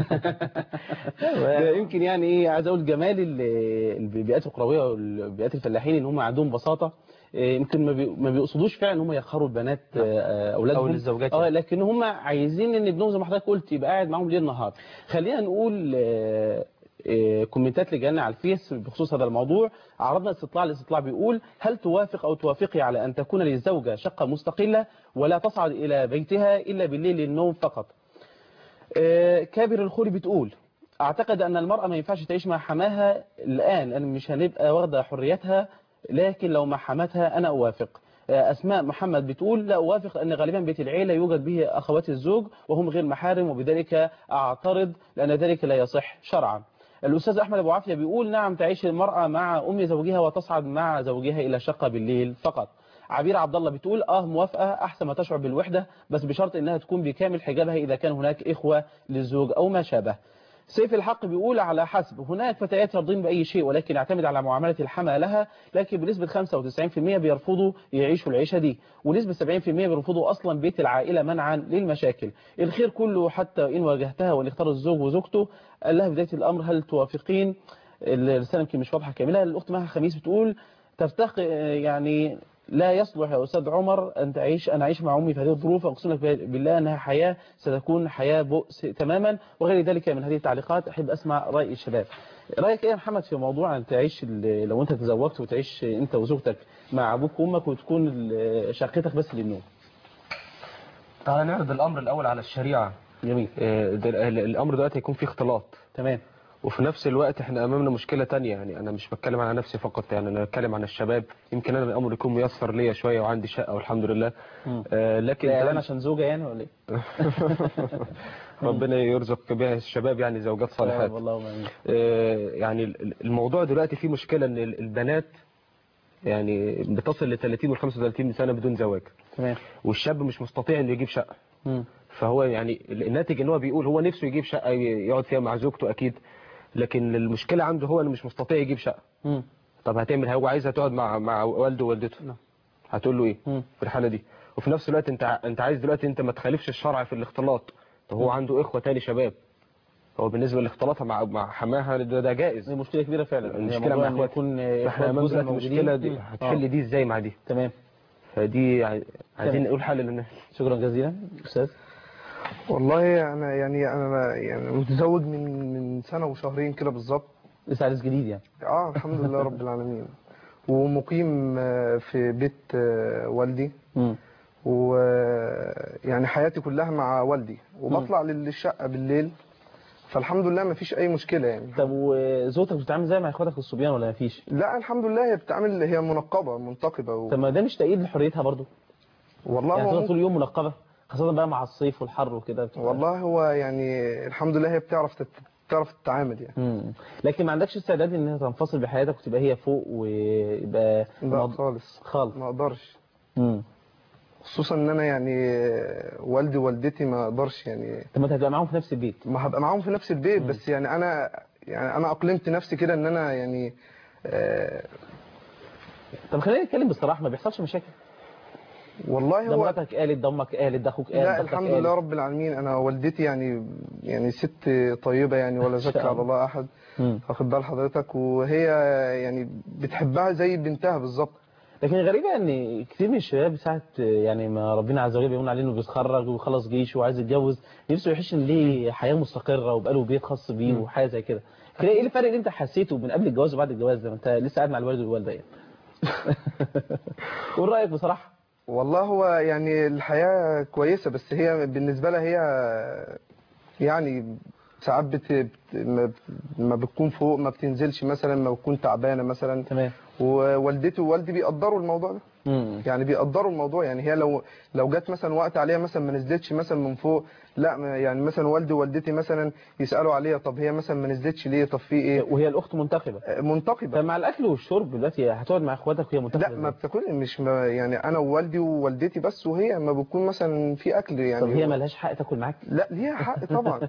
ده يمكن يعني ايه عايز اقول جمال ال- البيئات القرويه والبيئات الفلاحين ان هم عندهم بساطه إيه، يمكن ما بي- ما بيقصدوش فعلا ان هم يخروا البنات آه، اولادهم أو للزوجات اه يعني. لكن هم عايزين ان ابنهم زي ما حضرتك قلت يبقى قاعد معاهم ليل نهار خلينا نقول آه، آه، كومنتات اللي جالنا على الفيس بخصوص هذا الموضوع عرضنا استطلاع الاستطلاع بيقول هل توافق او توافقي على ان تكون للزوجه شقه مستقله ولا تصعد الى بيتها الا بالليل للنوم فقط آه، كابر الخولي بتقول اعتقد ان المرأة ما ينفعش تعيش مع حماها الان انا مش هنبقى واخده حريتها لكن لو مع حماتها انا اوافق آه، اسماء محمد بتقول لا اوافق لان غالبا بيت العيله يوجد به اخوات الزوج وهم غير محارم وبذلك اعترض لان ذلك لا يصح شرعا الاستاذ احمد ابو عافيه بيقول نعم تعيش المراه مع ام زوجها وتصعد مع زوجها الى شقه بالليل فقط عبير عبد الله بتقول اه موافقه احسن ما تشعر بالوحده بس بشرط انها تكون بكامل حجابها اذا كان هناك اخوه للزوج او ما شابه سيف الحق بيقول على حسب هناك فتيات يرضين بأي شيء ولكن يعتمد على معاملة الحما لها لكن بنسبة 95% بيرفضوا يعيشوا العيشة دي ونسبة 70% بيرفضوا أصلا بيت العائلة منعا للمشاكل الخير كله حتى إن واجهتها وإن اختار الزوج وزوجته قال لها بداية الأمر هل توافقين الرسالة يمكن مش واضحة كاملة الأخت مها خميس بتقول تفتق يعني لا يصلح يا أستاذ عمر أن تعيش أن أعيش مع أمي في هذه الظروف أقسم لك بالله أنها حياة ستكون حياة بؤس تماما وغير ذلك من هذه التعليقات أحب أسمع رأي الشباب رأيك إيه يا محمد في موضوع أن تعيش ال- لو أنت تزوجت وتعيش أنت وزوجتك مع أبوك وأمك وتكون ال- شقتك بس للنوم تعالى نعرض الامر الاول على الشريعه جميل آه، ده ال- الامر دلوقتي هيكون فيه اختلاط تمام وفي نفس الوقت احنا امامنا مشكله تانية يعني انا مش بتكلم على نفسي فقط يعني انا بتكلم عن الشباب يمكن انا الامر يكون ميسر ليا شويه وعندي شقه والحمد لله مم. آه لكن لا ده- إعلان عشان زوجة يعني ولا إيه؟ ربنا يرزق بها الشباب يعني زوجات صالحات والله آمين. آه، يعني ال- الموضوع دلوقتي فيه مشكلة ان ال- البنات يعني بتصل ل 30 و 35 سنة بدون زواج تمام والشاب مش مستطيع انه يجيب شقة مم. فهو يعني الناتج ان هو بيقول هو نفسه يجيب شقة ي- يقعد فيها مع زوجته اكيد لكن المشكلة عنده هو انه مش مستطيع يجيب شقة مم. طب هتعمل هو عايزها تقعد مع مع والده ووالدته نعم. هتقول له ايه مم. في الحالة دي وفي نفس الوقت انت ع- انت عايز دلوقتي انت ما تخالفش الشرع في الاختلاط هو عنده اخوه تاني شباب هو بالنسبه لاختلاطها مع مع حماها ده, ده جائز دي مشكله كبيره فعلا المشكله مع اخواتي يكون فاحنا امام دلوقتي المشكله دي هتحل دي ازاي مع دي تمام فدي عاي- عايزين تمام. نقول حل للناس شكرا جزيلا استاذ والله انا يعني انا يعني متزوج من من سنه وشهرين كده بالظبط لسه عريس جديد يعني اه الحمد لله رب العالمين ومقيم آه، في بيت آه، والدي مم. ويعني حياتي كلها مع والدي وبطلع للشقه بالليل فالحمد لله ما فيش اي مشكله يعني طب وزوجتك بتتعامل زي مع اخواتك الصبيان ولا مفيش لا الحمد لله هي بتتعامل هي منقبه منتقبه و... طب ما ده مش تأييد لحريتها برضو والله يعني هو تفضل ممكن- طول اليوم منقبه خاصه بقى مع الصيف والحر وكده بتبقى- والله هو يعني الحمد لله هي بتعرف تت... بتعرف تتعامل يعني مم. لكن ما عندكش استعداد انها تنفصل بحياتك وتبقى هي فوق ويبقى لا مض- خالص خالص ما اقدرش مم. خصوصا ان انا يعني والدي ووالدتي ما اقدرش يعني طب ما انت هتبقى معاهم في نفس البيت ما هبقى معاهم في نفس البيت بس يعني انا يعني انا اقلمت نفسي كده ان انا يعني آه طب خلينا نتكلم بصراحه ما بيحصلش مشاكل والله ده هو مراتك قالت ده امك قالت ده اخوك قال ده لا أختك الحمد قالت. لله رب العالمين انا والدتي يعني يعني ست طيبه يعني ولا زكى شاء على الله. الله احد مم. واخد بال حضرتك وهي يعني بتحبها زي بنتها بالظبط لكن الغريبة ان كتير من الشباب ساعة يعني ما ربنا عز وجل بيقول عليه انه بيتخرج ويخلص جيش وعايز يتجوز نفسه يعيش ان ليه حياة مستقرة ويبقى له بيت خاص بيه وحاجة زي كده كده ايه الفرق اللي انت حسيته من قبل الجواز وبعد الجواز ده ما انت لسه قاعد مع الوالد والوالدة يعني قول رأيك بصراحة والله هو يعني الحياه كويسه بس هي بالنسبه لها هي يعني ساعات بت... بت... ما- ما بتكون فوق ما بتنزلش مثلا ما بتكون تعبانه مثلا تمام ووالدتي ووالدي بيقدروا الموضوع ده مم. يعني بيقدروا الموضوع يعني هي لو لو جت مثلا وقت عليها مثلا ما نزلتش مثلا من فوق لا ما- يعني مثلا والدي ووالدتي مثلا يسالوا عليها طب هي مثلا ما نزلتش ليه طب في ايه وهي الاخت منتخبة منتقبه فمع الاكل والشرب دلوقتي هتقعد مع اخواتك وهي منتخبة لا ما إزاي؟ بتاكل مش ما يعني انا ووالدي ووالدتي بس وهي ما بتكون مثلا في اكل يعني طب هي ملهاش حق تاكل معاك لا ليها حق طبعا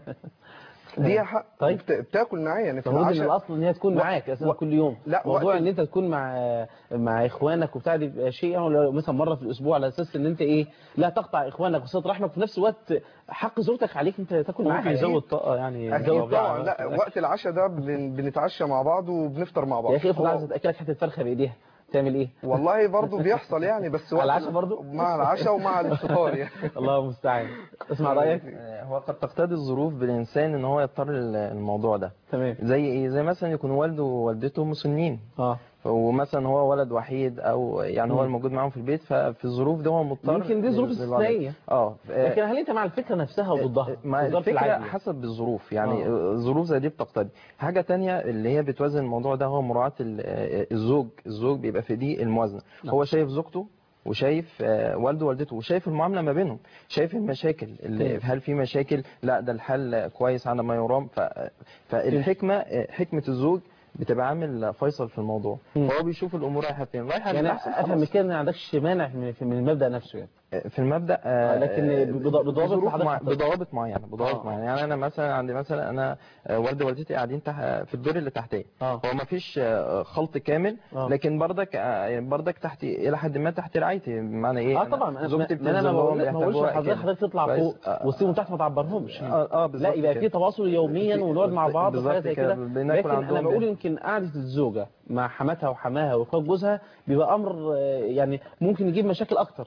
ليها حق طيب. بت- بتاكل معايا يعني في المفروض ان العشاء الاصل ان هي تكون و- معاك اساسا و- كل يوم لا، موضوع وقت- ان انت تكون مع مع اخوانك وبتاع دي بيبقى شيء يعني لو مثلا مره في الاسبوع على اساس ان انت ايه لا تقطع اخوانك وصله رحمك في نفس الوقت حق زوجتك عليك انت تاكل معاها ممكن أكيد. يزود طاقه يعني اكيد يزود طبعا طاقة. لا وقت العشاء ده بن- بنتعشى مع بعض وبنفطر مع بعض يا اخي افرض هو- عايزه تاكلك حته فرخه بايديها تعمل ايه والله برضو بيحصل يعني بس على وقت- العشاء برضو؟ مع العشاء ومع الفطار يعني الله المستعان اسمع رايك هو قد تقتضي الظروف بالإنسان إن هو يضطر للموضوع ده تمام زي إيه زي مثلا يكون والده ووالدته مسنين اه ومثلا هو ولد وحيد أو يعني هو مم. الموجود معاهم في البيت ففي الظروف ده هو مضطر يمكن دي ظروف لل- للوضع. استثنائيه اه لكن هل انت مع الفكره نفسها وضدها ما في الظرف الفكرة العادي؟ حسب الظروف يعني آه. ظروف زي دي بتقتضي حاجة تانية اللي هي بتوازن الموضوع ده هو مراعاة ال- آه، الزوج الزوج بيبقى في دي الموازنة نعم. هو شايف زوجته وشايف آه، والده ووالدته وشايف المعاملة ما بينهم شايف المشاكل اللي تمام. هل في مشاكل لا ده الحل كويس على ما يرام ف- فالحكمة آه، حكمة الزوج بتبقى عامل فيصل في الموضوع مم. هو بيشوف الامور رايحه فين رايحه يعني للأحسن افهم من خلاص. كده ان ما عندكش مانع من من المبدا نفسه يعني في المبدا آه، لكن آه، بض- بضوابط بظروف حضرتك مع- حطيتها. بضوابط معينه بضوابط آه. معينه يعني انا مثلا عندي مثلا انا آه، والدي ووالدتي قاعدين تحت في الدور اللي تحتيه اه هو ما فيش آه، خلط كامل آه. لكن بردك آه، بردك تحت الى حد ما تحت رعايتي بمعنى ايه اه أنا طبعا ما زوجتي ما انا ما بتنزل بقول لهم ما بقولش بيحتاجوها لحضرتك كده. حضرتك تطلع كويس. فوق آه. وتسيبهم تحت ما تعبرهمش اه اه لا بالظبط يبقى كده. في تواصل يوميا في- ونقعد مع بعض بالظبط وحاجات زي كده. كده بناكل لكن انا عندهم بقول بيه. يمكن قعده الزوجه مع حماتها وحماها واخوات جوزها بيبقى امر آه، يعني ممكن يجيب مشاكل اكتر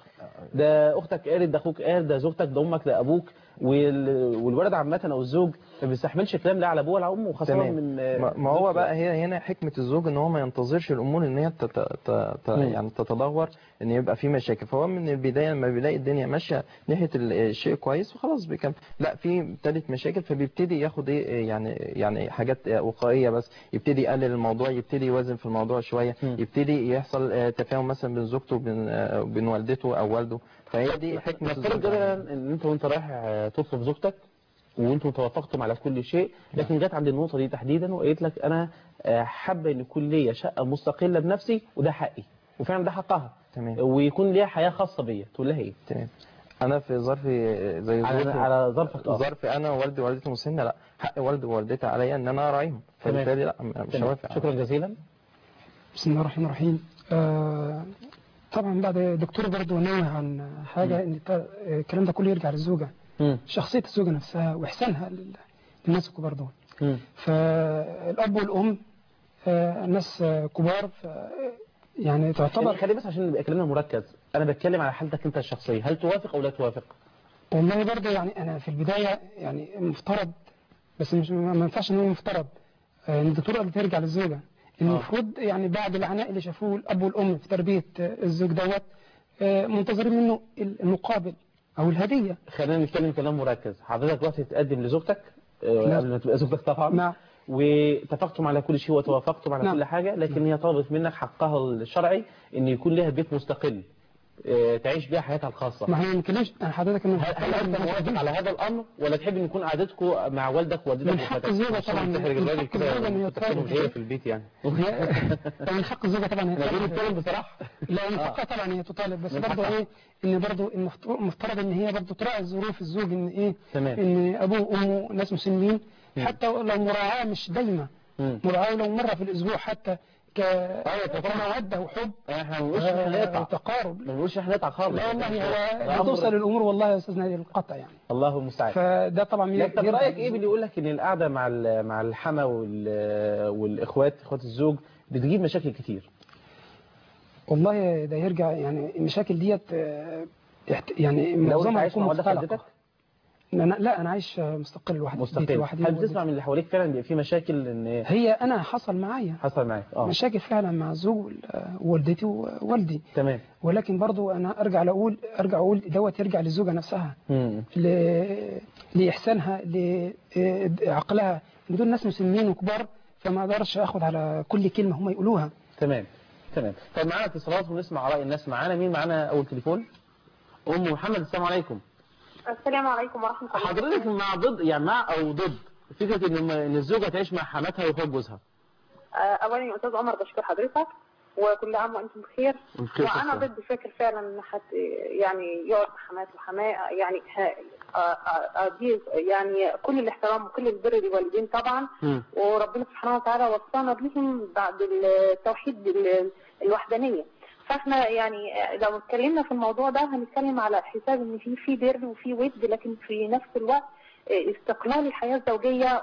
ده اختك قالت ده اخوك قال ده زوجتك ده امك ده ابوك وال- والولد عامه او الزوج ما بيستحملش كلام لا على ابوه ولا على امه خاصه تمام. من ما ما هو بقى هي هنا حكمة الزوج ان هو ما ينتظرش الامور ان هي تت... ت... ت... مم. يعني تتدهور ان يبقى في مشاكل فهو من البداية لما بيلاقي الدنيا ماشية ناحية ال- الشيء كويس وخلاص بيكمل لا في ابتدت مشاكل فبيبتدي ياخد ايه يعني يعني حاجات وقائية بس يبتدي يقلل الموضوع يبتدي يوازن في الموضوع شوية مم. يبتدي يحصل آه، تفاهم مثلا بين زوجته وبين آه، وبين والدته او والده فهي دي حكمة نفترض الزوج جدلا ان انت وانت رايح آه، تطلب زوجتك وانتم توافقتم على كل شيء لكن جت عند النقطه دي تحديدا وقالت لك انا آه، حابه ان يكون ليا شقه مستقله بنفسي وده حقي وفعلا ده حقها تمام ويكون ليها حياه خاصه بيا تقول لها ايه تمام انا في ظرف زي على ظروف على ظرفك اه ظرف انا ووالدي ووالدتي مسنه لا حق والدي ووالدتي عليا ان انا اراعيهم فبالتالي لا مش تمام. هوافق شكرا جزيلا بسم الله الرحمن الرحيم آه طبعا بعد دكتور برضه نوه عن حاجة ان الت- الكلام ده كله يرجع للزوجة مم. شخصيه الزوجه نفسها واحسانها لل- للناس الكبار دول مم. فالاب والام آه، ناس آه، كبار ف يعني تعتبر يعني خلي بس عشان نبقى كلامنا مركز انا بتكلم على حالتك انت الشخصيه هل توافق او لا توافق والله برضه يعني انا في البدايه يعني مفترض بس مش ما ما ينفعش ان هو مفترض آه، ان الدكتوره اللي ترجع للزوجه المفروض يعني بعد العناء اللي شافوه الاب والام في تربيه آه، الزوج دوت آه، منتظرين منه المقابل او الهديه خلينا نتكلم كلام مركز حضرتك وقت تتقدم لزوجتك آه، نعم. قبل ما تبقى زوجتك طبعا نعم. واتفقتم على كل شيء وتوافقتم على نعم. كل حاجه لكن هي طلبت منك حقها الشرعي ان يكون لها بيت مستقل آه، تعيش بيها حياتها الخاصه ما احنا ما بنتكلمش انا حضرتك انا هل هل انت موافق على هذا الامر ولا تحب ان يكون قعدتكم مع والدك ووالدتك من حق وأخواتك؟ الزوجه طبعا تحرج من الراجل حق كده الزوجه ان هي تتكلم تطالب هي في البيت يعني من حق الزوجه طبعا هي انا تطالب. بقول بتكلم بصراحه لا من آه. حقها طبعا هي تطالب بس من برضه حقها. ايه ان برضه المفترض المفترض ان هي برضه تراعي ظروف الزوج ان ايه تمام. ان ابوه وامه ناس مسلمين حتى لو مراعاه مش دايما مم. مراعاه لو مره في الاسبوع حتى ك أيوة طبعا. كموده وحب احنا ما بنقولش احنا آه، نقطع وتقارب ما بنقولش احنا نقطع خالص لا والله ده هو أمر- بتوصل الامور والله يا استاذ نادي القطع يعني الله المستعان فده طبعا لا طب يرجع رايك ايه باللي يقول لك ان القعده مع ال- مع الحما وال- والاخوات اخوات الزوج بتجيب مشاكل كتير والله ده يرجع يعني المشاكل ديت آه، يحت- يعني لو انت معظمها عايش بتكون مع والدك مختلطة. والدتك أنا لا انا عايش مستقل لوحدي في بيتي مستقل لوحدي هل ووالدتي. بتسمع من اللي حواليك فعلا بيبقى في مشاكل ان هي انا حصل معايا حصل معاك اه مشاكل فعلا مع الزوج وال- ووالدتي ووالدي تمام ولكن برضو انا ارجع اقول ارجع اقول دوت يرجع للزوجه نفسها مم. ل- لاحسانها لعقلها ان دول ناس مسنين وكبار فما اقدرش اخد على كل كلمه هم يقولوها تمام تمام طب معانا اتصالات ونسمع اراء الناس معانا مين معانا اول تليفون ام محمد السلام عليكم السلام عليكم ورحمة الله حضرتك مع ضد يعني مع او ضد فكره ان ان الزوجه تعيش مع حماتها واخوات جوزها آه، أولا يا أستاذ عمر بشكر حضرتك وكل عام وأنتم بخير بخير وأنا شكراً. ضد فكر فعلا إن حد يعني يقعد مع حماته وحماه يعني ه- آه، آه، آه، دي يعني كل الاحترام وكل البر للوالدين طبعا مم. وربنا سبحانه وتعالى وصانا بيهم بعد التوحيد ال- الوحدانية فاحنا يعني لو اتكلمنا في الموضوع ده هنتكلم على حساب ان في في بر وفي ود لكن في نفس الوقت استقلال الحياة الزوجية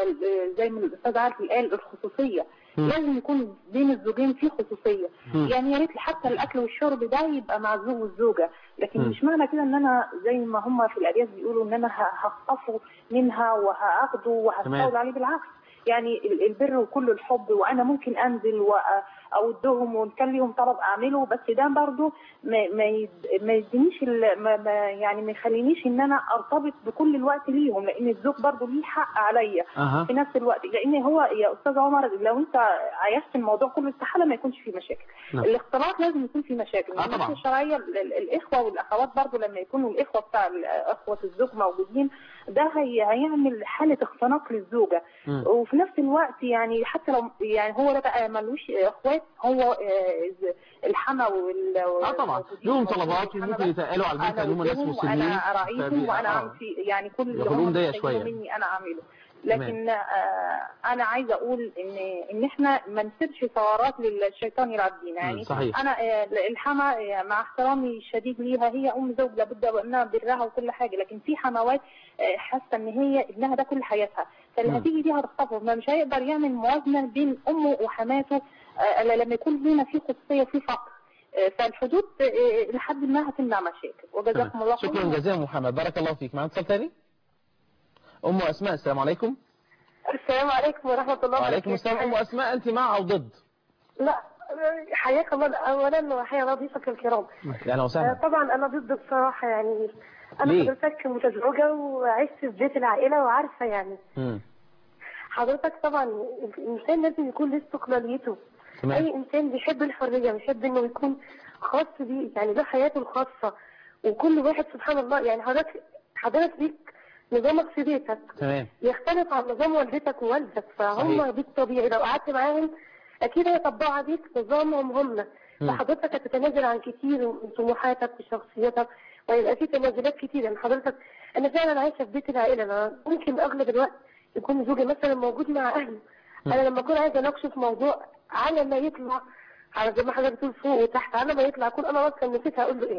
وزي ما الأستاذ عادل قال الخصوصية مم. لازم يكون بين الزوجين في خصوصية مم. يعني يا ريت حتى الأكل والشرب ده يبقى مع الزوج والزوجة لكن مم. مش معنى كده إن أنا زي ما هم في الأرياف بيقولوا إن أنا ه- هخطفه منها وهاخده وهستولى تمام. عليه بالعكس يعني ال- البر وكل الحب وانا ممكن انزل واودهم وان كان ليهم طلب اعمله بس ده برضو ما ما يد- ما يدينيش ال- ما ما يعني ما يخلينيش ان انا ارتبط بكل الوقت ليهم لان الزوج برضو ليه حق عليا أها. في نفس الوقت لان هو يا استاذ عمر لو انت عايشت الموضوع كله استحاله ما يكونش فيه مشاكل نعم. الاختلاط لازم يكون فيه مشاكل آه من الناحيه طبعا. الشرعيه ال- ال- الاخوه والاخوات برضو لما يكونوا الاخوه بتاع ال- اخوه الزوج موجودين ده هي هيعمل حاله اختناق للزوجه مم. وفي نفس الوقت يعني حتى لو يعني هو ده بقى ملوش اخوات هو آه، الحما وال اه طبعا لهم طلبات وممكن يتقالوا على البيت ان هم ناس أودهم مسلمين وانا اراعيهم فبي- وانا آه. اعمل في يعني كل اللي ياخدوهم هم ضيق محتاجينه شوية. مني انا اعمله لكن آه انا عايزه اقول ان ان احنا ما نسيبش ثورات للشيطان يلعب بينا يعني صحيح. انا آه، الحما آه، مع احترامي الشديد ليها هي ام زوج لابد وانها برها وكل حاجه لكن في حموات آه، حاسه ان هي ابنها ده كل حياتها فاللي مم. هتيجي دي هتخطفه فمش هيقدر يعمل موازنه بين امه وحماته آه، إلا لما يكون هنا في خصوصيه وفي فقر آه، فالحدود آه، لحد ما هتمنع مشاكل وجزاكم الله شكرا خيرا جزيلا محمد بارك الله فيك معنا اتصال تاني ام اسماء السلام عليكم السلام عليكم ورحمة الله وعليكم السلام ام اسماء انت مع او ضد لا حياك الله أولا وحيا ضيفك الكرام اهلا آه، وسهلا طبعا أنا ضد بصراحة يعني أنا ليه؟ حضرتك متزوجة وعشت في بيت العائلة وعارفة يعني مم. حضرتك طبعا الإنسان لازم يكون له استقلاليته تمام. أي إنسان بيحب الحرية بيحب إنه يكون خاص بيه يعني له حياته الخاصة وكل واحد سبحان الله يعني حضرتك حضرتك ليك نظامك في بيتك تمام يختلف عن نظام والدتك ووالدك فهم صحيح. بيت طبيعي لو قعدت معاهم اكيد هيطبقوا عليك نظامهم هم مم. فحضرتك هتتنازل عن كتير من طموحاتك وشخصيتك ويبقى في تنازلات كتير يعني حضرتك انا فعلا عايشه في بيت العائله انا ممكن اغلب الوقت يكون زوجي مثلا موجود مع اهله مم. انا لما اكون عايزه اناقشه في موضوع على ما يطلع على زي ما حضرتك بتقول فوق وتحت على ما يطلع اكون انا اصلا نسيت هقول له ايه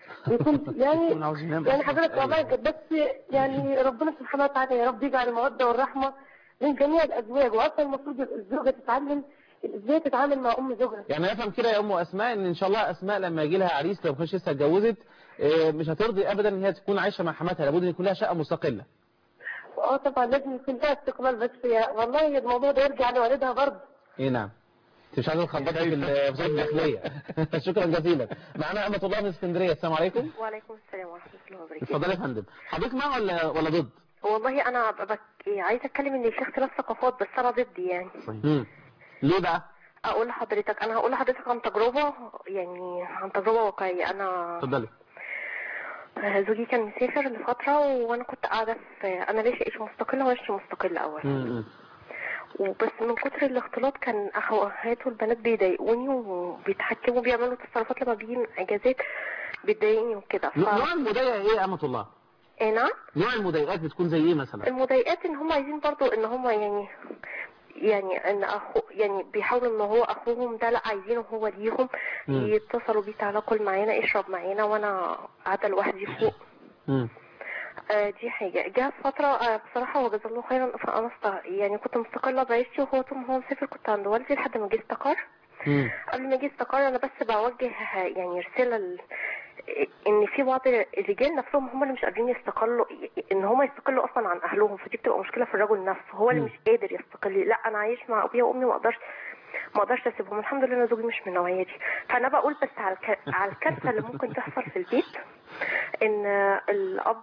بيكون يعني يكون عاوز ينام يعني أصلاً. حضرتك والله بس يعني ربنا سبحانه وتعالى يا رب يجعل المودة والرحمة بين جميع الأزواج وأصلا المفروض الزوجة تتعلم ازاي تتعامل مع أم زوجها يعني افهم كده يا ام اسماء ان ان شاء الله اسماء لما يجي لها عريس لو كانش لسه اتجوزت آه، مش هترضي ابدا ان هي تكون عايشه مع حماتها لابد ان يكون لها شقه مستقله اه طبعا لازم يكون لها استقلال بس يا والله الموضوع ده يرجع لوالدها برضه ايه نعم انت مش عايزه تخبطي في ال- في وزاره الداخليه شكرا جزيلا معانا امه الله من اسكندريه السلام عليكم وعليكم السلام ورحمة الله وبركاته اتفضلي يا فندم حضرتك مع ولا ولا ضد والله أنا بك... عايزة أتكلم إن في اختلاف ثقافات بس أنا ضدي يعني مم. ليه بقى أقول لحضرتك أنا هقول لحضرتك عن تجربة يعني عن تجربة واقعية أنا اتفضلي آه، زوجي كان مسافر لفترة وأنا كنت قاعدة في أنا ليش عيش مستقلة وعيش مستقلة أول مم. وبس من كتر الاختلاط كان أخواته البنات بيضايقوني وبيتحكموا بيعملوا تصرفات لما بيجي من أجازات بتضايقني وكده ف... نوع المضايقه ايه يا امه الله إيه نعم نوع المضايقات بتكون زي ايه مثلا المضايقات ان هم عايزين برضو ان هم يعني يعني ان اخو يعني بيحاولوا ان هو اخوهم ده لا عايزينه هو ليهم مم. يتصلوا بيه تعالى كل معانا اشرب معانا وانا قاعده لوحدي فوق مم. آه دي حاجه جه فتره آه بصراحه هو جزاه الله خيرا فانا است- يعني كنت مستقله بعيشتي وهو طول ما هو مسافر كنت عند والدي لحد ما جه استقر مم. قبل ما اجي استقر انا بس بوجه يعني رساله ل- ان في بعض الرجال نفسهم هم اللي مش قادرين يستقلوا ان هم يستقلوا اصلا عن اهلهم فدي بتبقى مشكله في الرجل نفسه هو اللي مم. مش قادر يستقل لا انا عايش مع ابويا وامي ما اقدرش ما اقدرش اسيبهم الحمد لله انا زوجي مش من النوعيه دي فانا بقول بس على الك... على الكارثه اللي ممكن تحصل في البيت ان الاب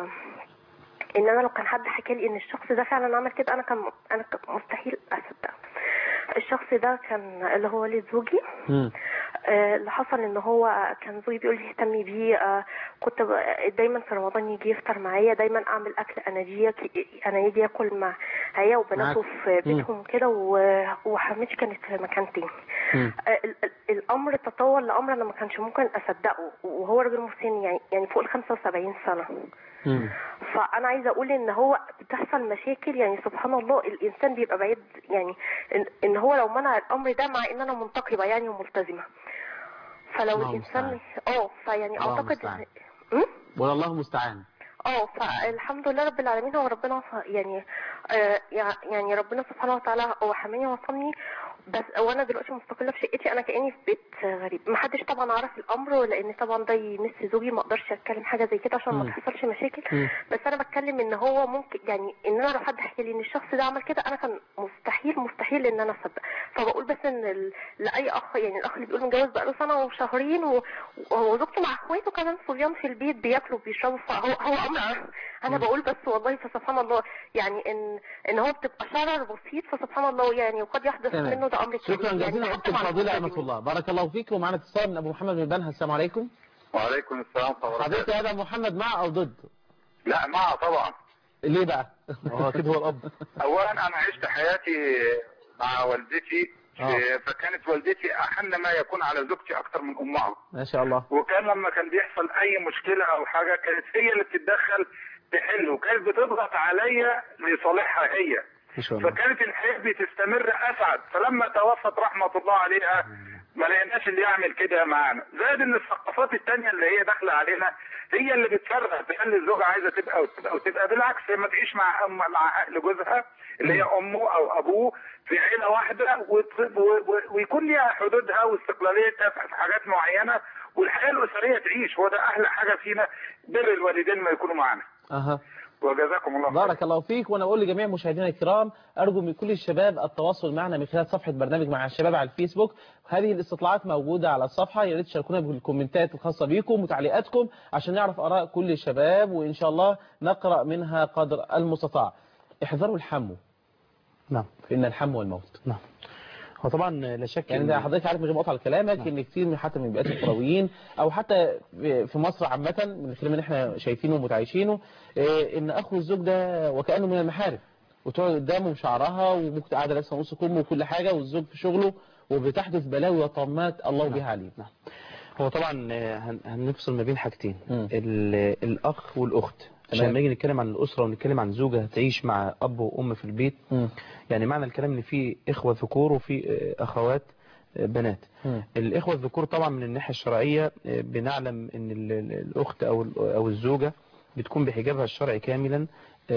ان انا لو كان حد حكى لي ان الشخص ده فعلا عمل كده انا كان انا كان مستحيل اصدق الشخص ده كان اللي هو والد زوجي مم. آه، اللي حصل ان هو كان زوجي بيقول لي اهتمي بيه آه، كنت ب- دايما في رمضان يجي يفطر معايا دايما اعمل اكل اناجيه انا يجي ياكل معايا وبناته معاك. في مم. بيتهم كده و- وحماتي كانت في مكان تاني مم. آه، ال- ال- الامر تطور لامر انا ما كانش ممكن اصدقه وهو راجل مسن يعني يعني فوق ال 75 سنه مم. فانا عايزه اقول ان هو بتحصل مشاكل يعني سبحان الله الانسان بيبقى بعيد يعني ان, إن هو لو منع الامر ده مع ان انا منتقبه يعني وملتزمه فلو الله الانسان اه فيعني الله اعتقد المستعان. م? والله المستعان اه فالحمد لله رب العالمين هو ربنا ف- يعني آه يع- يعني ربنا سبحانه وتعالى هو حماني وصلني بس وانا دلوقتي مستقله في شقتي انا كاني في بيت آه، غريب ما حدش طبعا عرف الامر لان طبعا ده يمس زوجي ما اقدرش اتكلم حاجه زي كده عشان ما مم. تحصلش مشاكل مم. بس انا بتكلم ان هو ممكن يعني ان انا لو حد حكى لي ان الشخص ده عمل كده انا كان مستحيل مستحيل ان انا اصدق فبقول بس ان ال... لاي اخ يعني الاخ اللي بيقول متجوز بقاله سنه وشهرين و... وزوجته مع اخواته كمان صبيان في البيت بياكلوا وبيشربوا فهو هو امر انا بقول بس والله فسبحان الله يعني ان ان هو بتبقى شرر بسيط فسبحان الله يعني وقد يحدث تمام. منه ده امر كبير شكرا يعني جزيلا حتى اختي مع الفاضله المسلمين. امه الله بارك الله فيك ومعنا اتصال من ابو محمد من بنها السلام عليكم وعليكم السلام ورحمة الله حضرتك وبركاته يا ابو محمد مع او ضد لا معها طبعا ليه بقى هو اكيد هو الاب اولا انا عشت حياتي مع والدتي آه. فكانت والدتي احن ما يكون على زوجتي اكتر من امها ما شاء الله وكان لما كان بيحصل اي مشكلة او حاجة كانت هي اللي بتتدخل تحل وكانت بتضغط عليا لصالحها هي ما شاء الله فكانت الحياة بتستمر اسعد فلما توفت رحمة الله عليها ما لقيناش اللي يعمل كده معانا زائد ان الثقافات التانية اللي هي داخلة علينا هي اللي بتفرق تخلي الزوجة عايزة تبقى وتبقى وتبقى بالعكس هي ما تعيش مع أم مع اهل جوزها اللي هي امه او ابوه في عيلة واحدة وت- و- و- ويكون ليها حدودها واستقلاليتها في حاجات معينة والحياة الأسرية تعيش هو ده أحلى حاجة فينا بر الوالدين ما يكونوا معانا اها وجزاكم الله خير بارك الله فيك وانا اقول لجميع مشاهدينا الكرام ارجو من كل الشباب التواصل معنا من خلال صفحه برنامج مع الشباب على الفيسبوك هذه الاستطلاعات موجوده على الصفحه يا ريت تشاركونا بالكومنتات الخاصه بيكم وتعليقاتكم عشان نعرف اراء كل الشباب وان شاء الله نقرا منها قدر المستطاع احذروا الحمو نعم فان الحمو الموت نعم هو طبعا لا شك يعني إن- ده حضرتك عارف من غير ما اقطع كلامك ان كتير من حتى من بيئات القرويين او حتى في مصر عامه من خلال اللي احنا شايفينه ومتعايشينه إيه، ان اخو الزوج ده وكانه من المحارم وتقعد قدامه بشعرها وممكن قاعده لابسه نص كم وكل حاجه والزوج في شغله وبتحدث بلاوي وطمات الله بها عليم نعم. هو طبعا آه، هن- هنفصل ما بين حاجتين ال- الاخ والاخت عشان تمام. لما نيجي نتكلم عن الاسره ونتكلم عن زوجه هتعيش مع اب وام في البيت مم. يعني معنى الكلام ان في اخوه ذكور وفي آه، اخوات بنات الإخوة الذكور طبعا من الناحية الشرعية آه، بنعلم أن ال- ال- الأخت أو ال- أو الزوجة بتكون بحجابها الشرعي كاملا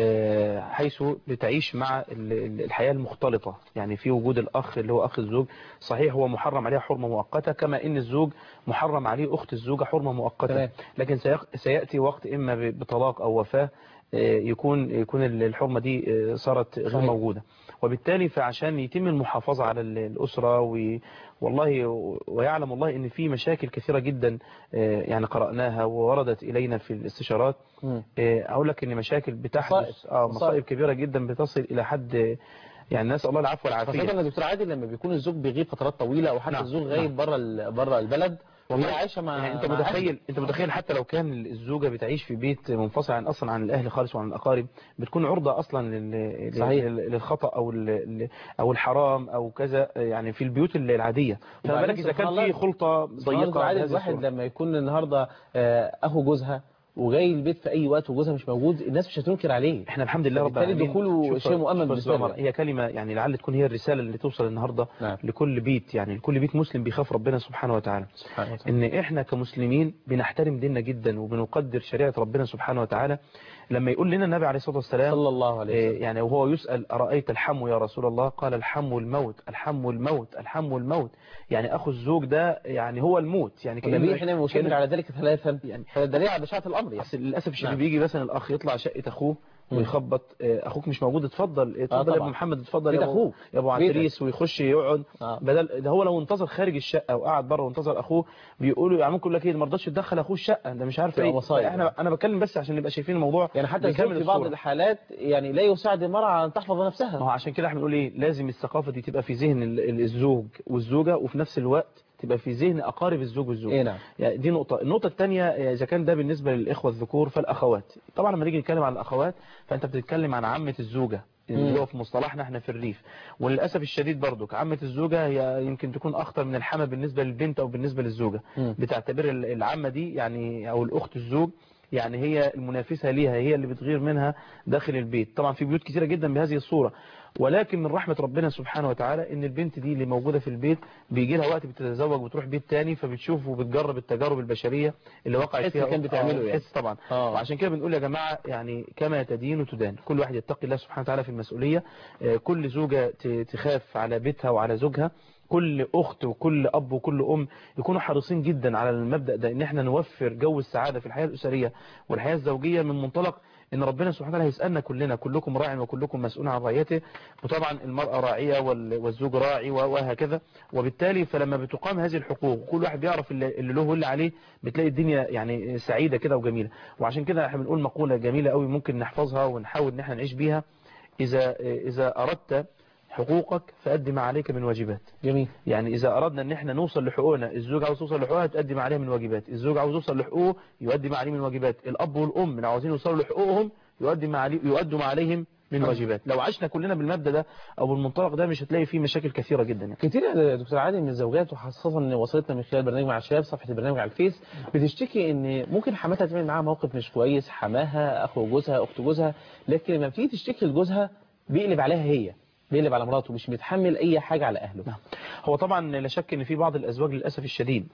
آه، حيث بتعيش مع ال- ال- الحياة المختلطة يعني في وجود الأخ اللي هو أخ الزوج صحيح هو محرم عليها حرمة مؤقتة كما أن الزوج محرم عليه أخت الزوجة حرمة مؤقتة تمام. لكن سيق- سيأتي وقت إما ب- بطلاق أو وفاة آه، يكون يكون ال- الحرمة دي آه، صارت غير صحيح. موجودة وبالتالي فعشان يتم المحافظة على ال- الأسرة و- والله ويعلم الله ان في مشاكل كثيرة جدا آه، يعني قرأناها ووردت إلينا في الاستشارات مم. آه، أقول لك ان مشاكل بتحدث مصائب. اه مصائب. مصائب كبيرة جدا بتصل إلى حد يعني نسأل الله العفو خاصة والعافية يا دكتور عادل لما بيكون الزوج بيغيب فترات طويلة او حتى نعم، الزوج غايب نعم. بره ال- بره البلد وهي عايشة مع يعني انت مع متخيل أهله. انت متخيل حتى لو كان الزوجه بتعيش في بيت منفصل عن اصلا عن الاهل خالص وعن الاقارب بتكون عرضه اصلا لل... صحيح. لل- للخطا او ال... او الحرام او كذا يعني في البيوت العاديه فما وبعدين بالك اذا سبحان كان في الله- خلطه سبحان الله ضيقه عادل بهذه الواحد الصورة. لما يكون النهارده آه، اخو جوزها وجاي البيت في اي وقت وجوزها مش موجود الناس مش هتنكر عليه احنا الحمد لله رب بالتالي العالمين دخوله شوف- شيء مؤمن شوف بالنسبه عمر، له هي كلمه يعني لعل تكون هي الرساله اللي توصل النهارده نعم. لكل بيت يعني لكل بيت مسلم بيخاف ربنا سبحانه وتعالى سبحانه وتعالى. ان احنا كمسلمين بنحترم ديننا جدا وبنقدر شريعه ربنا سبحانه وتعالى لما يقول لنا النبي عليه الصلاه والسلام صلى الله عليه إيه وسلم يعني وهو يسأل أرأيت الحم يا رسول الله قال الحم الموت الحم الموت الحم الموت يعني أخو الزوج ده يعني هو الموت يعني النبي حين يشير كأنه- على ذلك ثلاثا يعني دليل على بشاعة الأمر يعني أصل للأسف الشديد نعم. بيجي مثلا الأخ يطلع شقة أخوه مم. ويخبط آه، أخوك مش موجود اتفضل اتفضل يا طبعا. أبو محمد اتفضل بيت يا أبو, أخوك. يا أبو بيتك. عتريس ويخش يقعد آه. بدل ده هو لو انتظر خارج الشقة وقعد بره وانتظر أخوه بيقولوا يعني ممكن يقول لك إيه ما رضاش تدخل أخوه الشقة ده مش عارف تبقى إيه مصايب. احنا أنا بتكلم بس عشان نبقى شايفين الموضوع يعني حتى بكامل الزوج في بعض الصورة. الحالات يعني لا يساعد المرأة على أن تحفظ ما نفسها هو عشان كده احنا بنقول ايه لازم الثقافة دي تبقى في ذهن ال- ال- الزوج والزوجة وفي نفس الوقت تبقى في ذهن أقارب الزوج والزوجة إيه نعم يعني دي نقطة النقطة الثانية إذا كان ده بالنسبة للإخوة الذكور فالأخوات طبعا لما نيجي نتكلم عن الأخوات فأنت بتتكلم عن عمة الزوجة اللي هو في مصطلحنا احنا في الريف وللأسف الشديد برضك عمة الزوجة هي يمكن تكون أخطر من الحمى بالنسبة للبنت أو بالنسبة للزوجة مم. بتعتبر ال- العمة دي يعني أو الأخت الزوج يعني هي المنافسة ليها هي اللي بتغير منها داخل البيت طبعا في بيوت كثيرة جدا بهذه الصورة ولكن من رحمة ربنا سبحانه وتعالى ان البنت دي اللي موجودة في البيت بيجي لها وقت بتتزوج وتروح بيت تاني فبتشوف وبتجرب التجارب البشرية اللي وقعت الحس فيها اللي كان أخت- بتعمله آه، يعني. الحس طبعا آه. وعشان كده بنقول يا جماعة يعني كما تدين تدان كل واحد يتقي الله سبحانه وتعالى في المسؤولية آه، كل زوجة ت- تخاف على بيتها وعلى زوجها كل أخت وكل أب وكل أم يكونوا حريصين جدا على المبدأ ده إن احنا نوفر جو السعادة في الحياة الأسرية والحياة الزوجية من منطلق إن ربنا سبحانه وتعالى هيسألنا كلنا كلكم راع وكلكم مسؤول عن رعيته وطبعا المرأة راعية وال- والزوج راعي و- وهكذا وبالتالي فلما بتقام هذه الحقوق كل واحد بيعرف اللي اللي له واللي عليه بتلاقي الدنيا يعني سعيدة كده وجميلة وعشان كده احنا بنقول مقولة جميلة قوي ممكن نحفظها ونحاول ان احنا نعيش بيها إذا إذا أردت حقوقك فأدي ما عليك من واجبات جميل يعني إذا أردنا أن احنا نوصل لحقوقنا الزوج عاوز يوصل لحقوقها تؤدي ما عليها من واجبات الزوج عاوز يوصل لحقوقه يؤدي ما عليه من واجبات الأب والأم من عاوزين يوصلوا لحقوقهم يؤدي ما عليه يؤدوا ما عليهم من واجبات لو عشنا كلنا بالمبدأ ده أو بالمنطلق ده مش هتلاقي فيه مشاكل كثيرة جدا يعني. كتير يا دكتور عادل من الزوجات وخاصة ان وصلتنا من خلال برنامج مع الشباب صفحة البرنامج على الفيس بتشتكي ان ممكن حماتها تعمل معاها موقف مش كويس حماها اخو جوزها اخت جوزها لكن لما بتيجي تشتكي لجوزها بيقلب عليها هي بيقلب على مراته مش متحمل اي حاجة على اهله هو طبعا لا شك ان في بعض الازواج للاسف الشديد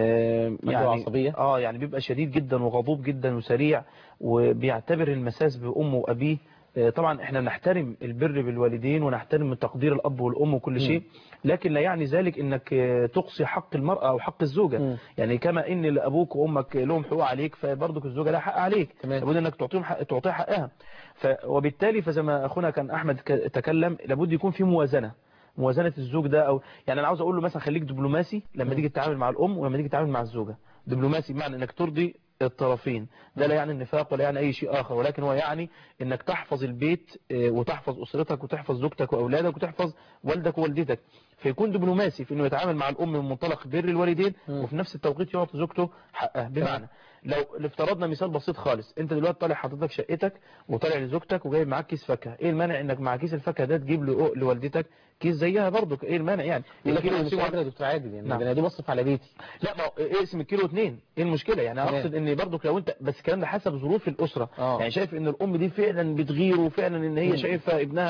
آه يعني عصبية؟ اه يعني بيبقى شديد جدا وغضوب جدا وسريع وبيعتبر المساس بامه وابيه آه، طبعا احنا نحترم البر بالوالدين ونحترم تقدير الاب والام وكل شيء لكن لا يعني ذلك انك آه، تقصي حق المرأة او حق الزوجة مم. يعني كما ان ابوك وامك لهم حقوق عليك فبرضك الزوجة لها حق عليك تمام. لابد انك تعطيهم حق تعطيها حقها ف وبالتالي فزي ما اخونا كان احمد ك- تكلم لابد يكون في موازنة موازنة الزوج ده او يعني انا عاوز اقول له مثلا خليك دبلوماسي لما تيجي تتعامل مع الام ولما تيجي تتعامل مع الزوجة دبلوماسي بمعنى انك ترضي الطرفين ده لا يعني النفاق ولا يعني اي شيء اخر ولكن هو يعني انك تحفظ البيت آه، وتحفظ اسرتك وتحفظ زوجتك واولادك وتحفظ والدك ووالدتك فيكون دبلوماسي في انه يتعامل مع الام من منطلق بر الوالدين وفي نفس التوقيت يعطي زوجته حقها بمعنى لو افترضنا مثال بسيط خالص انت دلوقتي طالع حضرتك شقتك وطالع لزوجتك وجايب معاك كيس فاكهه ايه المانع انك مع كيس الفاكهه ده تجيب له لوالدتك كيس زيها برضه ايه المانع يعني يقول لك الكيلو انا مش يسيبه- قادر يا دكتور عادل يعني نعم. ده انا دي بصرف على بيتي لا ما هو اقسم الكيلو اتنين ايه المشكله يعني تمام. اقصد ان برضك لو انت بس الكلام ده حسب ظروف الاسره آه. يعني شايف ان الام دي فعلا بتغير وفعلا ان هي مم. شايفه ابنها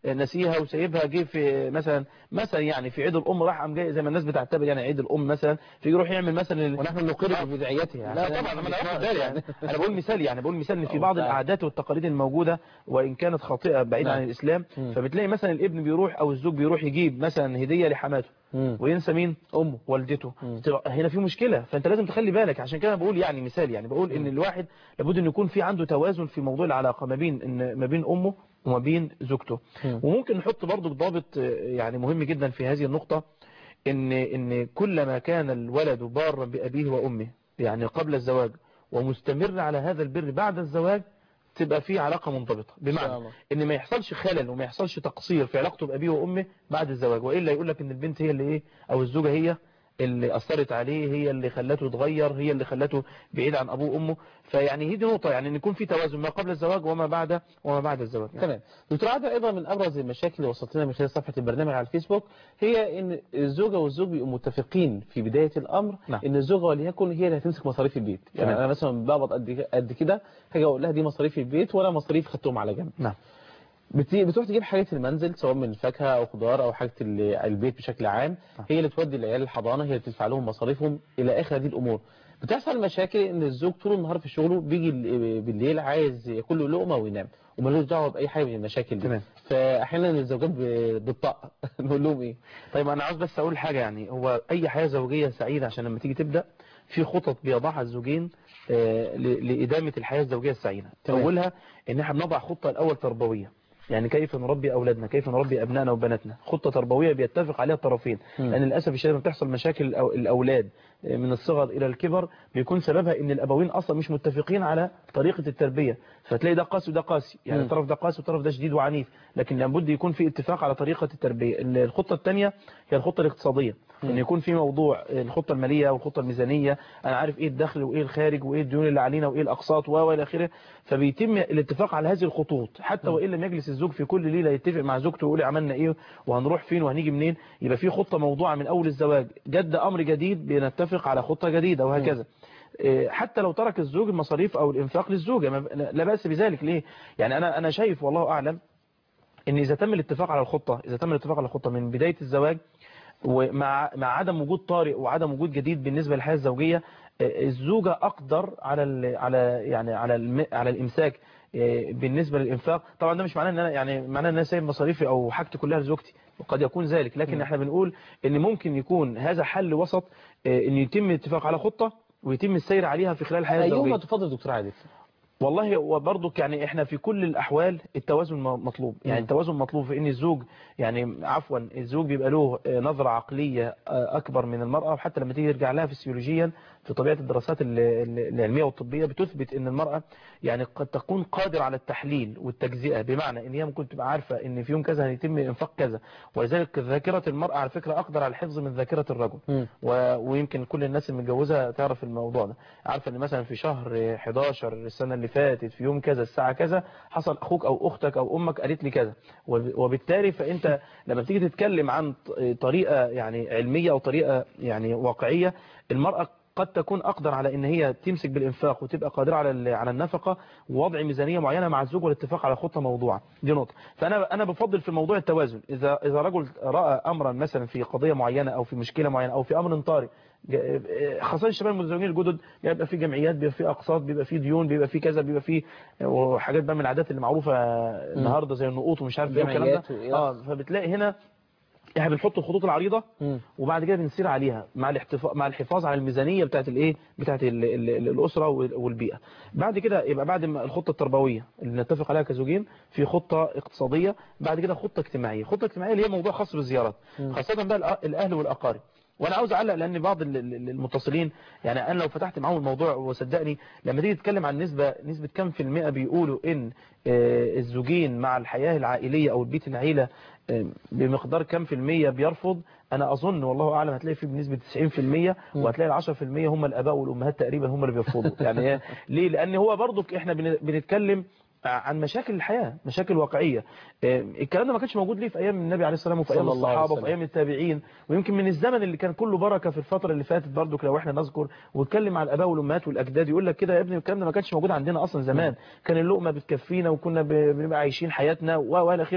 نسيها وسايبها جه في مثلا مثلا يعني في عيد الام راح قام جاي زي ما الناس بتعتبر يعني عيد الام مثلا فيجي يروح يعمل مثلا ونحن نقر ببدعيتها لا طبعا انا باخد بالي يعني انا بقول مثال يعني بقول مثال ان في بعض العادات والتقاليد الموجوده وان كانت خاطئه بعيد نعم. عن الاسلام مم. فبتلاقي مثلا الابن بيروح او الزوج بيروح يجيب مثلا هديه لحماته مم. وينسى مين امه والدته تبقى هنا في مشكله فانت لازم تخلي بالك عشان كده أنا بقول يعني مثال يعني بقول ان الواحد لابد ان يكون في عنده توازن في موضوع العلاقه ما بين ان ما بين امه وما بين زوجته وممكن نحط برضو ضابط آه، يعني مهم جدا في هذه النقطه ان ان كلما كان الولد بارا بابيه وامه يعني قبل الزواج ومستمر على هذا البر بعد الزواج تبقى في علاقة منضبطة إن شاء بمعنى الله. ان ما يحصلش خلل وما يحصلش تقصير في علاقته بأبيه وأمه بعد الزواج وإلا يقول لك ان البنت هي اللي ايه او الزوجة هي اللي أثرت عليه هي اللي خلته يتغير هي اللي خلته بعيد عن أبوه وأمه فيعني هي دي نقطة يعني ان يكون في توازن ما قبل الزواج وما بعد وما بعد الزواج يعني. تمام دكتور عادل ايضا من ابرز المشاكل اللي وصلت لنا من خلال صفحه البرنامج على الفيسبوك هي ان الزوجه والزوج بيبقوا متفقين في بدايه الامر نعم. ان الزوجه وليكن هي اللي هتمسك مصاريف البيت يعني تمام. انا مثلا بقبض قد قد كده هاجي اقول لها دي مصاريف البيت وانا مصاريف خدتهم على جنب نعم بتي- بتروح تجيب حاجات المنزل سواء من الفاكهه او خضار او حاجه ال- البيت بشكل عام هي اللي تودي العيال الحضانه هي اللي بتدفع لهم مصاريفهم الى اخر هذه الامور بتحصل مشاكل ان الزوج طول النهار في شغله بيجي ال- بالليل عايز ياكل له لقمه وينام ومالوش دعوه باي حاجه من المشاكل دي تمام. فاحيانا الزوجات ب- بتطق نقول لهم ايه طيب انا عاوز بس اقول حاجة يعني هو اي حياة زوجية سعيدة عشان لما تيجي تبدأ في خطط بيضعها الزوجين آه، ل- لإدامة الحياة الزوجية السعيدة تمام. أولها إن احنا بنضع خطة الأول تربوية يعني كيف نربي أولادنا كيف نربي أبنائنا وبناتنا خطة تربوية بيتفق عليها الطرفين مم. لأن للأسف الشديد لما بتحصل مشاكل الأو- الأولاد آه، من الصغر إلى الكبر بيكون سببها إن الأبوين أصلا مش متفقين على طريقة التربية فتلاقي ده قاسي وده قاسي يعني مم. الطرف ده قاسي والطرف ده شديد وعنيف لكن لابد يكون في اتفاق على طريقة التربية الخطة الثانية هي الخطة الاقتصادية ان يكون في موضوع الخطة المالية والخطة الميزانية انا عارف ايه الدخل وايه الخارج وايه الديون اللي علينا وايه الاقساط و والى اخره فبيتم الاتفاق على هذه الخطوط حتى وان لم يجلس الزوج في كل ليلة يتفق مع زوجته ويقول عملنا ايه وهنروح فين وهنيجي منين يبقى في خطة موضوعة من اول الزواج جد امر جديد بنتفق على خطة جديدة وهكذا إيه، حتى لو ترك الزوج المصاريف او الانفاق للزوجة ما- لا بأس بذلك ليه يعني انا انا شايف والله اعلم ان اذا تم الاتفاق على الخطة اذا تم الاتفاق على الخطة من بداية الزواج ومع مع عدم وجود طارئ وعدم وجود جديد بالنسبة للحياة الزوجية آه، الزوجة أقدر على ال على يعني على الم على الإمساك آه، بالنسبة للإنفاق طبعا ده مش معناه ان انا يعني معناه ان انا سايب مصاريفي او حاجتي كلها لزوجتي وقد يكون ذلك لكن احنا بنقول ان ممكن يكون هذا حل وسط آه، ان يتم الاتفاق على خطة ويتم السير عليها في خلال الحياة ايهما الزوجية تفضل دكتور عادل والله وبرضك يعني احنا في كل الاحوال التوازن م- مطلوب يعني مم. التوازن مطلوب في ان الزوج يعني عفوا الزوج بيبقى له آه، نظرة عقلية آه، اكبر من المرأة وحتى لما تيجي ترجع لها فسيولوجيا في طبيعة الدراسات ال- ال- العلمية والطبية بتثبت ان المرأة يعني قد تكون قادرة على التحليل والتجزئة بمعنى ان هي ممكن تبقى عارفة ان في يوم كذا هيتم انفاق كذا ولذلك ذاكرة المرأة على فكرة اقدر على الحفظ من ذاكرة الرجل مم. و... ويمكن كل الناس المتجوزة تعرف الموضوع ده عارفة ان مثلا في شهر 11 السنة اللي فاتت في يوم كذا الساعة كذا حصل اخوك او اختك او امك قالت لي كذا وب- وبالتالي فانت لما بتيجي تتكلم عن ط- طريقة يعني علمية او طريقة يعني واقعية المرأة قد تكون اقدر على ان هي تمسك بالانفاق وتبقى قادره على ال- على النفقه ووضع ميزانيه معينه مع الزوج والاتفاق على خطه موضوعه دي نقطه فانا انا بفضل في موضوع التوازن اذا اذا رجل راى امرا مثلا في قضيه معينه او في مشكله معينه او في امر طارئ ج- خاصه الشباب المتزوجين الجدد بيبقى في جمعيات بيبقى في اقساط بيبقى في ديون بيبقى في كذا بيبقى في وحاجات بقى من العادات اللي معروفه النهارده زي النقوط ومش عارف ايه والكلام ده جمعيات وإيه. اه فبتلاقي هنا احنا بنحط الخطوط العريضه وبعد كده بنسير عليها مع الاحتفاظ مع الحفاظ على الميزانيه بتاعت الايه بتاعت ال ال ال الاسره وال- والبيئه بعد كده يبقى بعد ما الخطه التربويه اللي نتفق عليها كزوجين في خطه اقتصاديه بعد كده خطه اجتماعيه خطه اجتماعيه اللي هي موضوع خاص بالزيارات خاصه بقى الأ- الاهل والاقارب وانا عاوز اعلق لان بعض ال- ال- المتصلين يعني انا لو فتحت معاهم الموضوع وصدقني لما تيجي تتكلم عن نسبه نسبه كام في المئه بيقولوا ان آه، الزوجين مع الحياه العائليه او البيت العيله آه، بمقدار كام في المية بيرفض انا اظن والله اعلم هتلاقي فيه بنسبة 90% وهتلاقي ال 10% هم الاباء والامهات تقريبا هم اللي بيرفضوا يعني إيه؟ ليه لان هو برضو احنا بن- بنتكلم عن مشاكل الحياة مشاكل واقعية آه، الكلام ده ما كانش موجود ليه في ايام النبي عليه السلام وفي ايام صلى الله عليه الصحابة وسلم. وفي ايام التابعين ويمكن من الزمن اللي كان كله بركة في الفترة اللي فاتت برضو لو احنا نذكر واتكلم على الاباء والامهات والاجداد يقول لك كده يا ابني الكلام ده ما كانش موجود عندنا اصلا زمان كان اللقمة بتكفينا وكنا ب- بنبقى عايشين حياتنا و- والى اخره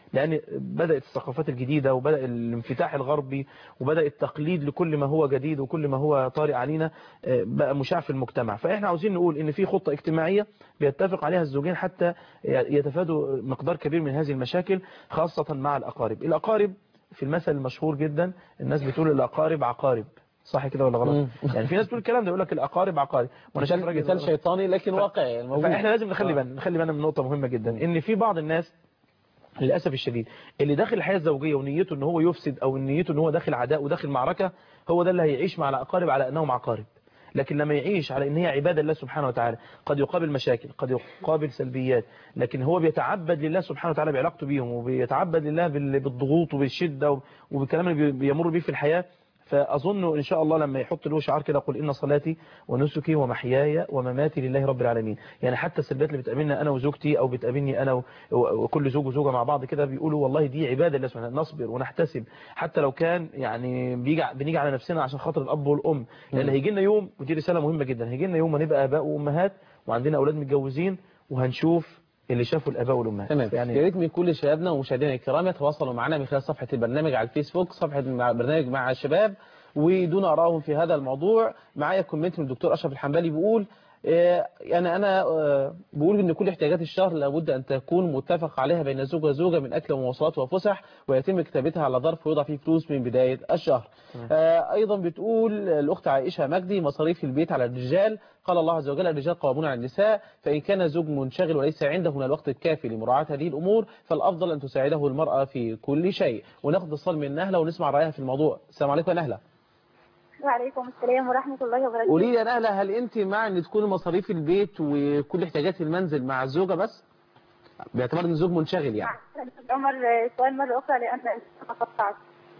لان بدات الثقافات الجديده وبدا الانفتاح الغربي وبدا التقليد لكل ما هو جديد وكل ما هو طارئ علينا آه، بقى مشاع في المجتمع فاحنا عاوزين نقول ان في خطه اجتماعيه بيتفق عليها الزوجين حتى يتفادوا مقدار كبير من هذه المشاكل خاصه مع الاقارب الاقارب في المثل المشهور جدا الناس بتقول الاقارب عقارب صح كده ولا غلط يعني في ناس بتقول الكلام ده يقول لك الاقارب عقارب وانا شايف راجل مثال شيطاني لكن واقعي الموجود. فاحنا لازم نخلي آه. بالنا نخلي بالنا من نقطه مهمه جدا ان في بعض الناس للاسف الشديد اللي داخل الحياه الزوجيه ونيته ان هو يفسد او نيته ان هو داخل عداء وداخل معركه هو ده اللي هيعيش مع الاقارب على انهم عقارب لكن لما يعيش على ان هي عباده الله سبحانه وتعالى قد يقابل مشاكل قد يقابل سلبيات لكن هو بيتعبد لله سبحانه وتعالى بعلاقته بيهم وبيتعبد لله بال- بالضغوط وبالشده وبالكلام اللي بي- بيمر بيه في الحياه فأظن إن شاء الله لما يحط له شعار كده قل إن صلاتي ونسكي ومحياي ومماتي لله رب العالمين يعني حتى السلبيات اللي بتقابلنا أنا وزوجتي أو بتقابلني أنا و- وكل زوج وزوجة مع بعض كده بيقولوا والله دي عبادة الله سبحانه نصبر ونحتسب حتى لو كان يعني بيجي بنيجي على نفسنا عشان خاطر الأب والأم لأن هيجي لنا يوم ودي رسالة مهمة جدا هيجي لنا يوم هنبقى آباء وأمهات وعندنا أولاد متجوزين وهنشوف اللي شافوا الآباء والأمهات تمام يعني يا ريت من كل شبابنا ومشاهدينا الكرام يتواصلوا معنا من خلال صفحه البرنامج على الفيسبوك صفحه مع- برنامج مع الشباب ودون ارائهم في هذا الموضوع معايا كومنت من الدكتور اشرف الحنبلي بيقول آه، يعني انا آه، بقول ان كل احتياجات الشهر لابد ان تكون متفق عليها بين الزوج والزوجه من اكل ومواصلات وفسح ويتم كتابتها على ظرف ويوضع فيه فلوس من بدايه الشهر. آه، ايضا بتقول الاخت عائشه مجدي مصاريف البيت على الرجال قال الله عز وجل الرجال قوامون على النساء فان كان الزوج منشغل وليس عنده من الوقت الكافي لمراعاه هذه الامور فالافضل ان تساعده المراه في كل شيء وناخد اتصال من نهله ونسمع رايها في الموضوع السلام عليكم يا نهله وعليكم السلام ورحمة الله وبركاته قولي لي يا نهله هل انت مع ان تكون مصاريف البيت وكل احتياجات المنزل مع الزوجه بس باعتبار ان الزوج منشغل يعني عمر سؤال مرة أخرى لأن قطعت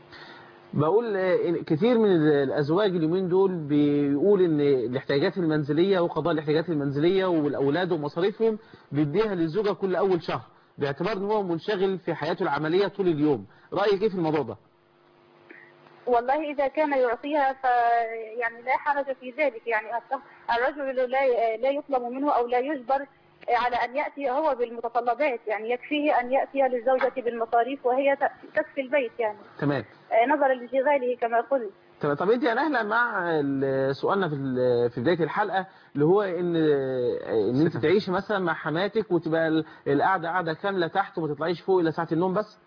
بقول آه، إن كتير من الازواج اليومين دول بيقول ان الاحتياجات المنزليه وقضاء الاحتياجات المنزليه والاولاد ومصاريفهم بيديها للزوجه كل اول شهر باعتبار ان هو منشغل في حياته العمليه طول اليوم رايك ايه في الموضوع ده والله إذا كان يعطيها ف يعني لا حرج في ذلك يعني الرجل لا لا يطلب منه أو لا يجبر على أن يأتي هو بالمتطلبات يعني يكفيه أن يأتي للزوجة بالمصاريف وهي ت- تكفي البيت يعني تمام آه، نظرا لانشغاله كما قلت طب طب انت يا نهله مع ال- سؤالنا في ال- في بدايه الحلقه اللي هو ان ان انت تعيشي مثلا مع حماتك وتبقى ال- القعده قعده كامله تحت وما تطلعيش فوق الا ساعه النوم بس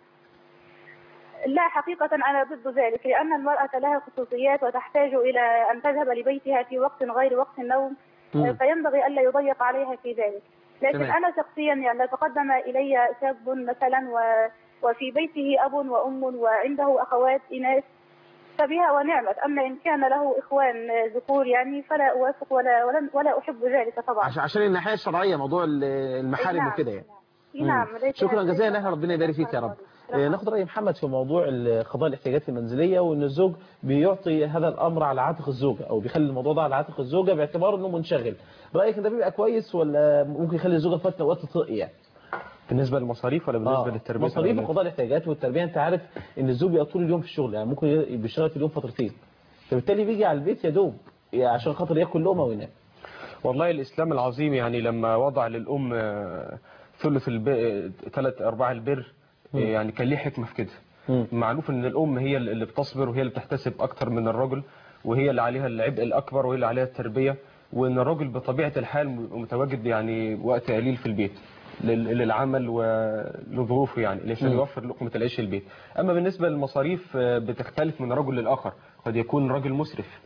لا حقيقة أنا ضد ذلك لأن المرأة لها خصوصيات وتحتاج إلى أن تذهب لبيتها في وقت غير وقت النوم مم. آه، فينبغي ألا يضيق عليها في ذلك لكن تمام. أنا شخصيا يعني لو تقدم إلي شاب مثلا و... وفي بيته أب وأم وعنده أخوات إناث فبها ونعمت أما إن كان له إخوان آه، ذكور يعني فلا أوافق ولا ولا, ولا أحب ذلك طبعا عشان عشان الناحيه الشرعيه موضوع ال- المحارم نعم. وكده يعني نعم مم. ليس- شكرا ليس- جزيلا يا نهله ربنا يبارك فيك يا رب آه، ناخد راي محمد في موضوع ال- قضاء الاحتياجات المنزليه وان الزوج بيعطي هذا الامر على عاتق الزوجه او بيخلي الموضوع ده على عاتق الزوجه باعتباره انه منشغل رايك ان ده بيبقى كويس ولا ممكن يخلي الزوجه في وقت اوقات تطق يعني بالنسبه للمصاريف ولا بالنسبه آه، للتربيه مصاريف والأولاد؟ وقضاء الاحتياجات والتربيه انت عارف ان الزوج بيبقى طول اليوم في الشغل يعني ممكن ي- بيشتغل في اليوم فترتين فبالتالي بيجي على البيت يا دوب يعني عشان خاطر ياكل لقمه وينام والله الإسلام العظيم يعني لما وضع للأم آه، ثلث الب... ثلاث أرباع البر آه، مم. يعني كان ليه حكمة في كده معروف إن الأم هي اللي بتصبر وهي اللي بتحتسب أكتر من الرجل وهي اللي عليها العبء الأكبر وهي اللي عليها التربية وإن الرجل بطبيعة الحال متواجد يعني وقت قليل في البيت لل- للعمل ولظروفه يعني عشان مم. يوفر لقمة العيش البيت أما بالنسبة للمصاريف آه، بتختلف من رجل للآخر قد يكون رجل مسرف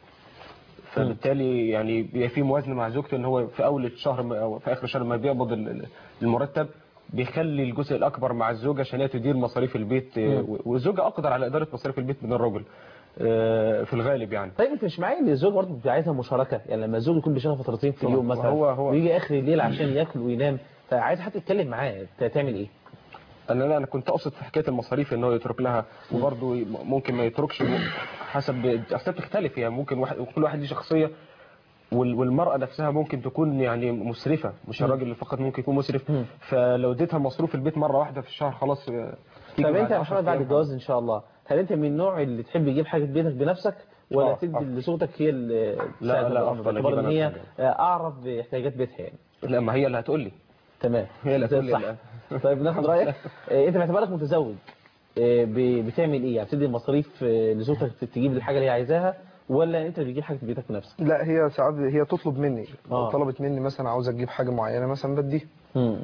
فبالتالي يعني بيبقى في موازنه مع زوجته ان هو في اول الشهر م- او في اخر الشهر ما بيقبض ال- ال- المرتب بيخلي الجزء الاكبر مع الزوجه عشان هي تدير مصاريف البيت آه، مم. والزوجه اقدر على اداره مصاريف البيت من الرجل آه، في الغالب يعني طيب انت مش معايا ان الزوج برضه بيبقى عايزها مشاركه يعني لما الزوج يكون بيشتغل فترتين في اليوم مثلا هو- هو- ويجي اخر الليل عشان ياكل وينام فعايز حد يتكلم معاه انت تعمل ايه؟ انا لا انا كنت اقصد في حكايه المصاريف ان هو يترك لها وبرضه ي- ممكن ما يتركش م- حسب اصل بتختلف يعني ممكن واحد كل واحد ليه شخصيه وال- والمرأة نفسها ممكن تكون يعني مسرفة مش مم. الراجل اللي فقط ممكن يكون مسرف فلو اديتها مصروف البيت مرة واحدة في الشهر خلاص آه، تيجي طب بعد انت يا 10 محمد بعد أيام. الجواز ان شاء الله هل انت من النوع اللي تحب يجيب حاجه بيتك بنفسك ولا آه، تدي آه. لزوجتك هي اللي لا، تساعد في لا، الأمر أفضل باعتبار أجيب ان أنا هي الحاجة. آه، اعرف باحتياجات بيتها يعني لا ما هي اللي هتقول لي تمام هي اللي زي هتقول لي الصح. لا. طيب ناخد رايك آه، انت باعتبارك متزوج آه، ب- بتعمل ايه يعني بتدي المصاريف آه، لزوجتك تجيب الحاجه اللي هي عايزاها ولا انت اللي بتجيب حاجه بيتك بنفسك لا هي ساعات هي تطلب مني لو آه. طلبت مني مثلا عاوزه تجيب حاجه معينه مثلا بديها مم.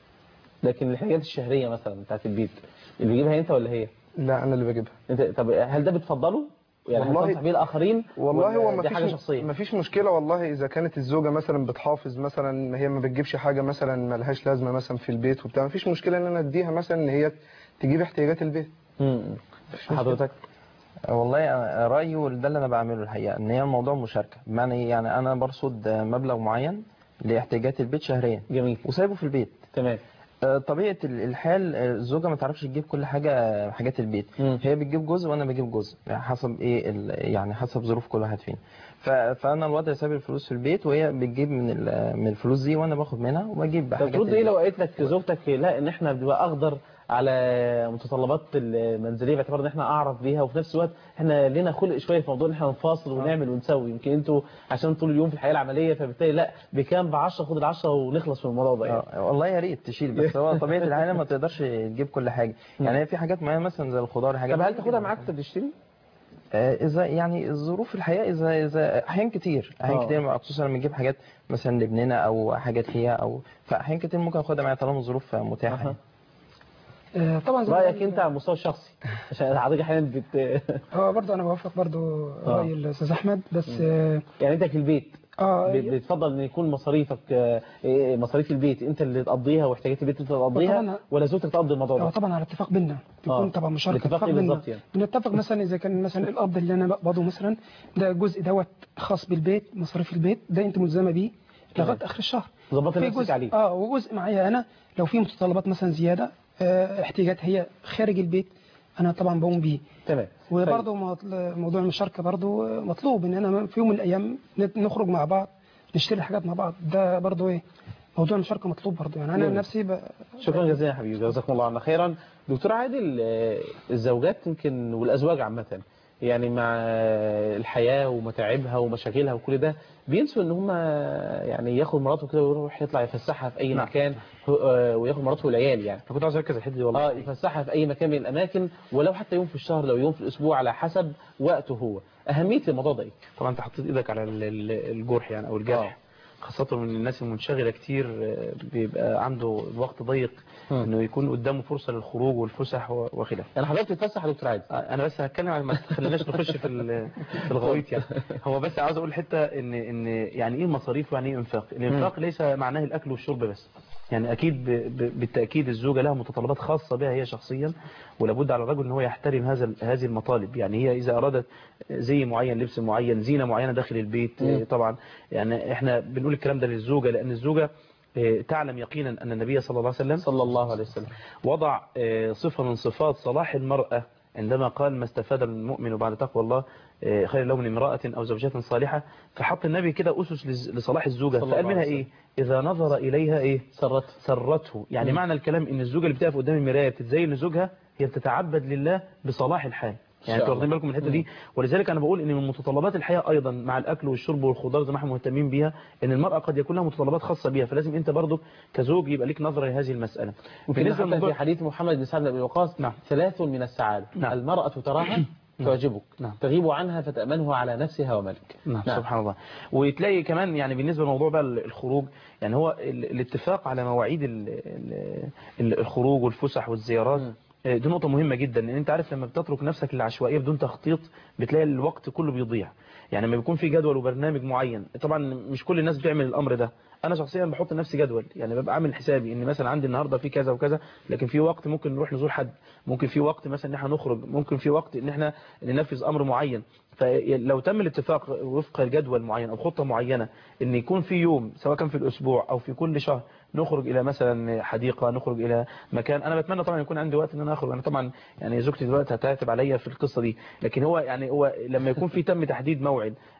لكن الحاجات الشهريه مثلا بتاعت البيت اللي بيجيبها انت ولا هي لا انا اللي بجيبها انت طب هل ده بتفضله يعني والله- هل تنصح بيه الاخرين والله ولا هو ما دي فيش حاجه شخصيه ما فيش مشكله والله اذا كانت الزوجه مثلا بتحافظ مثلا هي ما بتجيبش حاجه مثلا ما لهاش لازمه مثلا في البيت وبتاع ما فيش مشكله ان انا اديها مثلا ان هي تجيب احتياجات البيت مم. حضرتك والله أنا رأيي وده اللي أنا بعمله الحقيقة إن هي الموضوع مشاركة بمعنى إيه؟ يعني أنا برصد مبلغ معين لاحتياجات البيت شهريا جميل وسايبه في البيت تمام آه، طبيعة ال- الحال آه، الزوجة ما تعرفش تجيب كل حاجة آه، حاجات البيت مم. هي بتجيب جزء وأنا بجيب جزء يعني حسب إيه ال- يعني حسب ظروف كل واحد فينا ف- فأنا الوضع سايب الفلوس في البيت وهي بتجيب من ال- من الفلوس دي وأنا باخد منها وبجيب طب حاجات ترد ايه البيت. لو قالت لك زوجتك لا ان احنا بنبقى اقدر على متطلبات المنزليه باعتبار ان احنا اعرف بيها وفي نفس الوقت احنا لنا خلق شويه في موضوع ان احنا نفاصل ونعمل ونسوي يمكن انتوا عشان طول اليوم في الحياه العمليه فبالتالي لا بكام ب 10 خد ال 10 ونخلص من الموضوع ده يعني. آه، والله يا ريت تشيل بس هو طبيعة الحال ما تقدرش تجيب كل حاجة يعني هي في حاجات معينة مثلا زي الخضار حاجات طب هل تاخدها معاك وانت بتشتري؟ آه، اذا يعني ظروف الحياه اذا اذا احيان كتير احيان آه. كتير خصوصا لما نجيب حاجات مثلا لابننا او حاجات هي او فاحيان كتير ممكن اخدها معايا طالما الظروف متاحه يعني. آه، طبعا زي ما رايك قال- انت على المستوى الشخصي عشان حضرتك احيانا بت هو برضه انا بوافق برضه آه. راي الاستاذ احمد بس آه، يعني انت في البيت اه بت- بتفضل ان يكون مصاريفك آه، إيه، مصاريف البيت انت اللي تقضيها واحتياجات البيت انت اللي تقضيها وطبعاً- ولا زوجتك تقضي الموضوع هو ده؟ طبعا على اتفاق بينا بيكون آه. طبعا مشاركه الاتفاق ايه بينا بالظبط يعني؟ بنتفق مثلا اذا كان مثلا القبض اللي انا بقبضه مثلا ده جزء دوت خاص بالبيت مصاريف البيت ده انت ملزمه بيه لغايه تمام. اخر الشهر ظبط في نفسك جزء عليه اه وجزء معايا انا لو في متطلبات مثلا زياده آه، احتياجات هي خارج البيت انا طبعا بقوم بيه تمام وبرضه مطل- موضوع المشاركه برضه آه، مطلوب ان انا في يوم من الايام نت- نخرج مع بعض نشتري حاجات مع بعض ده برضه ايه موضوع المشاركه مطلوب برضه يعني انا جميل. نفسي ب... شكرا جزيلا يا حبيبي جزاكم الله عنا خيرا دكتور عادل آه، الزوجات يمكن والازواج عامه يعني مع الحياه ومتاعبها ومشاكلها وكل ده بينسوا ان هم يعني ياخد مراته كده ويروح يطلع يفسحها في اي نعم. مكان آه، وياخد مراته والعيال يعني كنت عاوز اركز على الحته دي والله اه يفسحها في اي مكان من الاماكن ولو حتى يوم في الشهر لو يوم في الاسبوع على حسب وقته هو اهميه الموضوع ده ايه طبعا انت حطيت ايدك على ال- ال- الجرح يعني او الجرح خاصة من الناس المنشغلة كتير آه، بيبقى عنده الوقت ضيق انه يكون قدامه فرصة للخروج والفسح و- وخلافه انا حضرتك تتفسح يا دكتور عادل انا بس هتكلم عن ما تخليناش نخش في ال- في الغويط يعني هو بس عاوز اقول حته ان ان يعني ايه المصاريف ويعني ايه انفاق الانفاق ليس معناه الاكل والشرب بس يعني اكيد ب- ب- بالتاكيد الزوجه لها متطلبات خاصه بها هي شخصيا ولابد على الرجل ان هو يحترم هذا ال- هذه المطالب يعني هي اذا ارادت زي معين لبس معين زينه معينه داخل البيت مم. طبعا يعني احنا بنقول الكلام ده للزوجه لان الزوجه آه، تعلم يقينا أن النبي صلى الله عليه وسلم صلى الله عليه وسلم وضع آه، صفة من صفات صلاح المرأة عندما قال ما استفاد المؤمن بعد تقوى الله آه، خير له من امرأة أو زوجة صالحة فحط النبي كده أسس لز- لصلاح الزوجة صلى الله فقال منها عليه إيه إذا نظر إليها إيه سرت سرته يعني مم. معنى الكلام إن الزوجة اللي بتقف قدام المراية بتتزين لزوجها هي بتتعبد لله بصلاح الحال يعني شاء انتوا واخدين الله. بالكم من الحته دي ولذلك انا بقول ان من متطلبات الحياه ايضا مع الاكل والشرب والخضار زي ما احنا مهتمين بيها ان المراه قد يكون لها متطلبات خاصه بيها فلازم انت برضو كزوج يبقى ليك نظره لهذه المساله وفي بالنسبه حتى في لموضوع حديث محمد بن سعد بن أبي وقاص نعم. ثلاث من السعادة نعم. المرأة تراها تعجبك نعم. تغيب عنها فتأمنه على نفسها ومالك نعم. سبحان الله وتلاقي كمان يعني بالنسبه لموضوع بقى الخروج يعني هو ال- الاتفاق على مواعيد ال- ال- ال- الخروج والفسح والزيارات مم. آه، دي نقطة مهمة جدا لأن أنت عارف لما بتترك نفسك للعشوائية بدون تخطيط بتلاقي الوقت كله بيضيع يعني لما بيكون في جدول وبرنامج معين طبعا مش كل الناس بتعمل الأمر ده أنا شخصيا بحط لنفسي جدول يعني ببقى عامل حسابي إن مثلا عندي النهاردة في كذا وكذا لكن في وقت ممكن نروح نزور حد ممكن في وقت مثلا إن احنا نخرج ممكن في وقت إن احنا ننفذ أمر معين فلو تم الاتفاق وفق جدول معين أو خطة معينة إن يكون في يوم سواء كان في الأسبوع أو في كل شهر نخرج إلى مثلا حديقة نخرج إلى مكان أنا بتمنى طبعا يكون عندي وقت إن أنا أخرج أنا طبعا يعني زوجتي دلوقتي هتعتب عليا في القصة دي لكن هو يعني هو لما يكون في تم تحديد موعد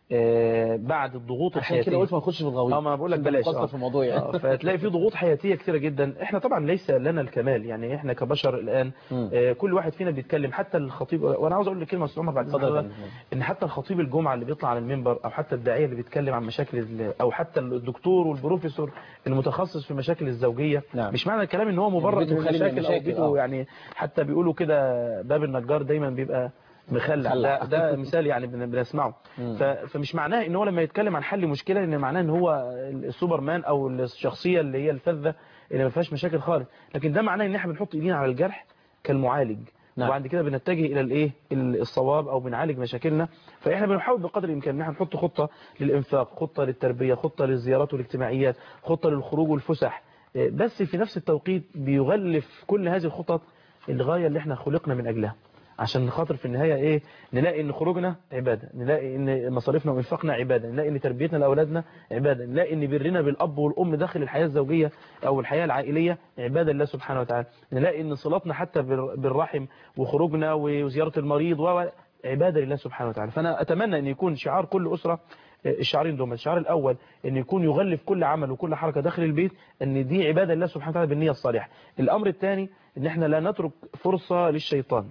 آه، بعد الضغوط عشان الحياتيه كده قلت ما نخش في الغويط اه ما بقول لك عشان ده بلاش مقصر آه. في الموضوع يعني. آه، فتلاقي في ضغوط حياتيه كثيره جدا احنا طبعا ليس لنا الكمال يعني احنا كبشر الان آه، كل واحد فينا بيتكلم حتى الخطيب وانا عاوز اقول لك كلمه يا استاذ عمر بعد اتفضل يا إذن فندم. حضرتك، ان حتى الخطيب الجمعه اللي بيطلع على المنبر او حتى الداعيه اللي بيتكلم عن مشاكل ال- او حتى الدكتور والبروفيسور المتخصص في مشاكل الزوجيه نعم. مش معنى الكلام ان هو مبرر بيته من خالي من المشاكل او المشاكل، بيته آه. يعني حتى بيقولوا كده باب النجار دايما بيبقى مخلع مخلع. ده, ده مثال يعني بن- بنسمعه مم. ف- فمش معناه ان هو لما يتكلم عن حل مشكله ان معناه ان هو السوبرمان او الشخصيه اللي هي الفذه اللي ما فيهاش مشاكل خالص لكن ده معناه ان احنا بنحط ايدينا على الجرح كالمعالج نعم. وبعد كده بنتجه الى الايه ال- الصواب او بنعالج مشاكلنا فاحنا بنحاول بقدر الامكان ان احنا نحط خطه للانفاق خطه للتربيه خطه للزيارات والاجتماعيات خطه للخروج والفسح إيه، بس في نفس التوقيت بيغلف كل هذه الخطط الغايه اللي احنا خلقنا من اجلها عشان خاطر في النهايه ايه نلاقي ان خروجنا عباده نلاقي ان مصاريفنا وانفاقنا عباده نلاقي ان تربيتنا لاولادنا عباده نلاقي ان برنا بالاب والام داخل الحياه الزوجيه او الحياه العائليه عباده لله سبحانه وتعالى نلاقي ان صلاتنا حتى بال- بالرحم وخروجنا وزياره المريض و عباده لله سبحانه وتعالى فانا اتمنى ان يكون شعار كل اسره الشعارين دول الشعار الاول ان يكون يغلف كل عمل وكل حركه داخل البيت ان دي عباده لله سبحانه وتعالى بالنيه الصالحه الامر الثاني ان احنا لا نترك فرصه للشيطان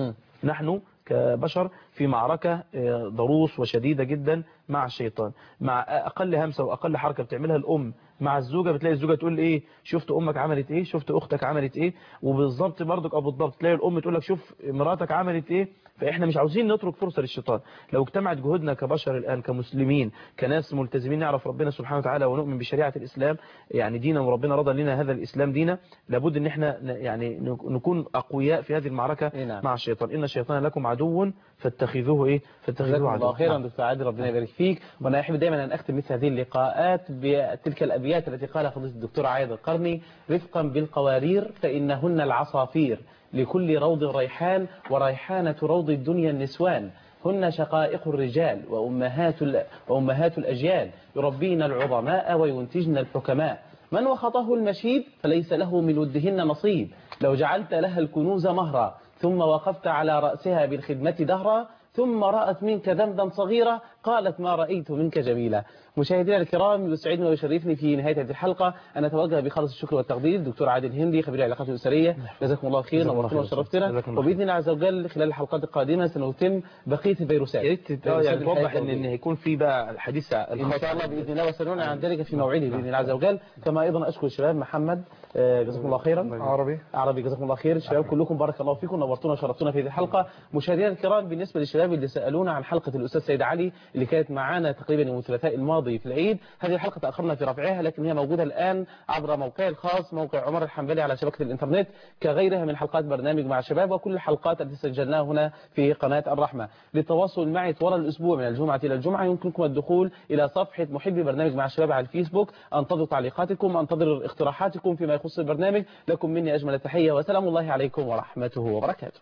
نحن كبشر في معركة آه، ضروس وشديدة جدا مع الشيطان مع أقل همسة وأقل حركة بتعملها الأم مع الزوجة بتلاقي الزوجة تقول إيه شفت أمك عملت إيه شفت أختك عملت إيه وبالظبط برضك أو بالضبط تلاقي الأم تقول لك شوف مراتك عملت إيه فإحنا مش عاوزين نترك فرصة للشيطان لو اجتمعت جهودنا كبشر الآن كمسلمين كناس ملتزمين نعرف ربنا سبحانه وتعالى ونؤمن بشريعة الإسلام يعني دينا وربنا رضى لنا هذا الإسلام دينا لابد ان احنا ن- يعني نكون أقوياء في هذه المعركة نعم. مع الشيطان إن الشيطان لكم عدو فاتخذوه إيه فاتخذوه جزاكم الله عدوا خيرا نعم. دكتور عادل ربنا يبارك فيك وانا احب دايما ان اختم مثل هذه اللقاءات بتلك الابيات التي قالها فضيله الدكتور عايد القرني رفقا بالقوارير فانهن العصافير لكل روض ريحان وريحانه روض الدنيا النسوان هن شقائق الرجال وامهات ال- وامهات الاجيال يربين العظماء وينتجن الحكماء من وخطه المشيب فليس له من ودهن نصيب لو جعلت لها الكنوز مهرا ثم وقفت على رأسها بالخدمة دهرا ثم رأت منك ذنبا صغيرا قالت ما رأيت منك جميلا مشاهدينا الكرام يسعدني ويشرفني في نهاية هذه الحلقة أن أتوجه بخالص الشكر والتقدير دكتور عادل هندي خبير العلاقات الأسرية جزاكم الله خير جزاكم الله نورتنا خير. وشرفتنا جزاكم الله وبإذن الله عز وجل خلال الحلقات القادمة سنتم بقية الفيروسات يا ريت آه، فيروسات يعني توضح الحياة ان ان الزوجية. هيكون في بقى الحديث ان الخاص شاء الله باذن الله وسنعلن عن ذلك في موعده باذن الله عز وجل كما ايضا اشكر الشباب محمد آه، جزاكم الله خيرا عربي عربي جزاكم الله خير الشباب كلكم بارك الله فيكم نورتونا وشرفتونا في هذه الحلقه مشاهدينا الكرام بالنسبه للشباب اللي سالونا عن حلقه الاستاذ سيد علي اللي كانت معانا تقريبا يوم الثلاثاء الماضي في العيد هذه الحلقه تاخرنا في رفعها لكن هي موجوده الان عبر موقعي الخاص موقع عمر الحنبلي على شبكه الانترنت كغيرها من حلقات برنامج مع الشباب وكل الحلقات التي سجلناها هنا في قناه الرحمه للتواصل معي طوال الاسبوع من الجمعه الى الجمعه يمكنكم الدخول الى صفحه محبي برنامج مع الشباب على الفيسبوك انتظر تعليقاتكم انتظر اقتراحاتكم فيما يخص البرنامج لكم مني اجمل التحيه وسلام الله عليكم ورحمته وبركاته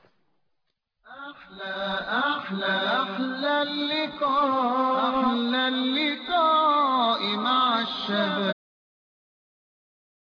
أحلى أحلى اللقاء أحلى اللقاء مع الشباب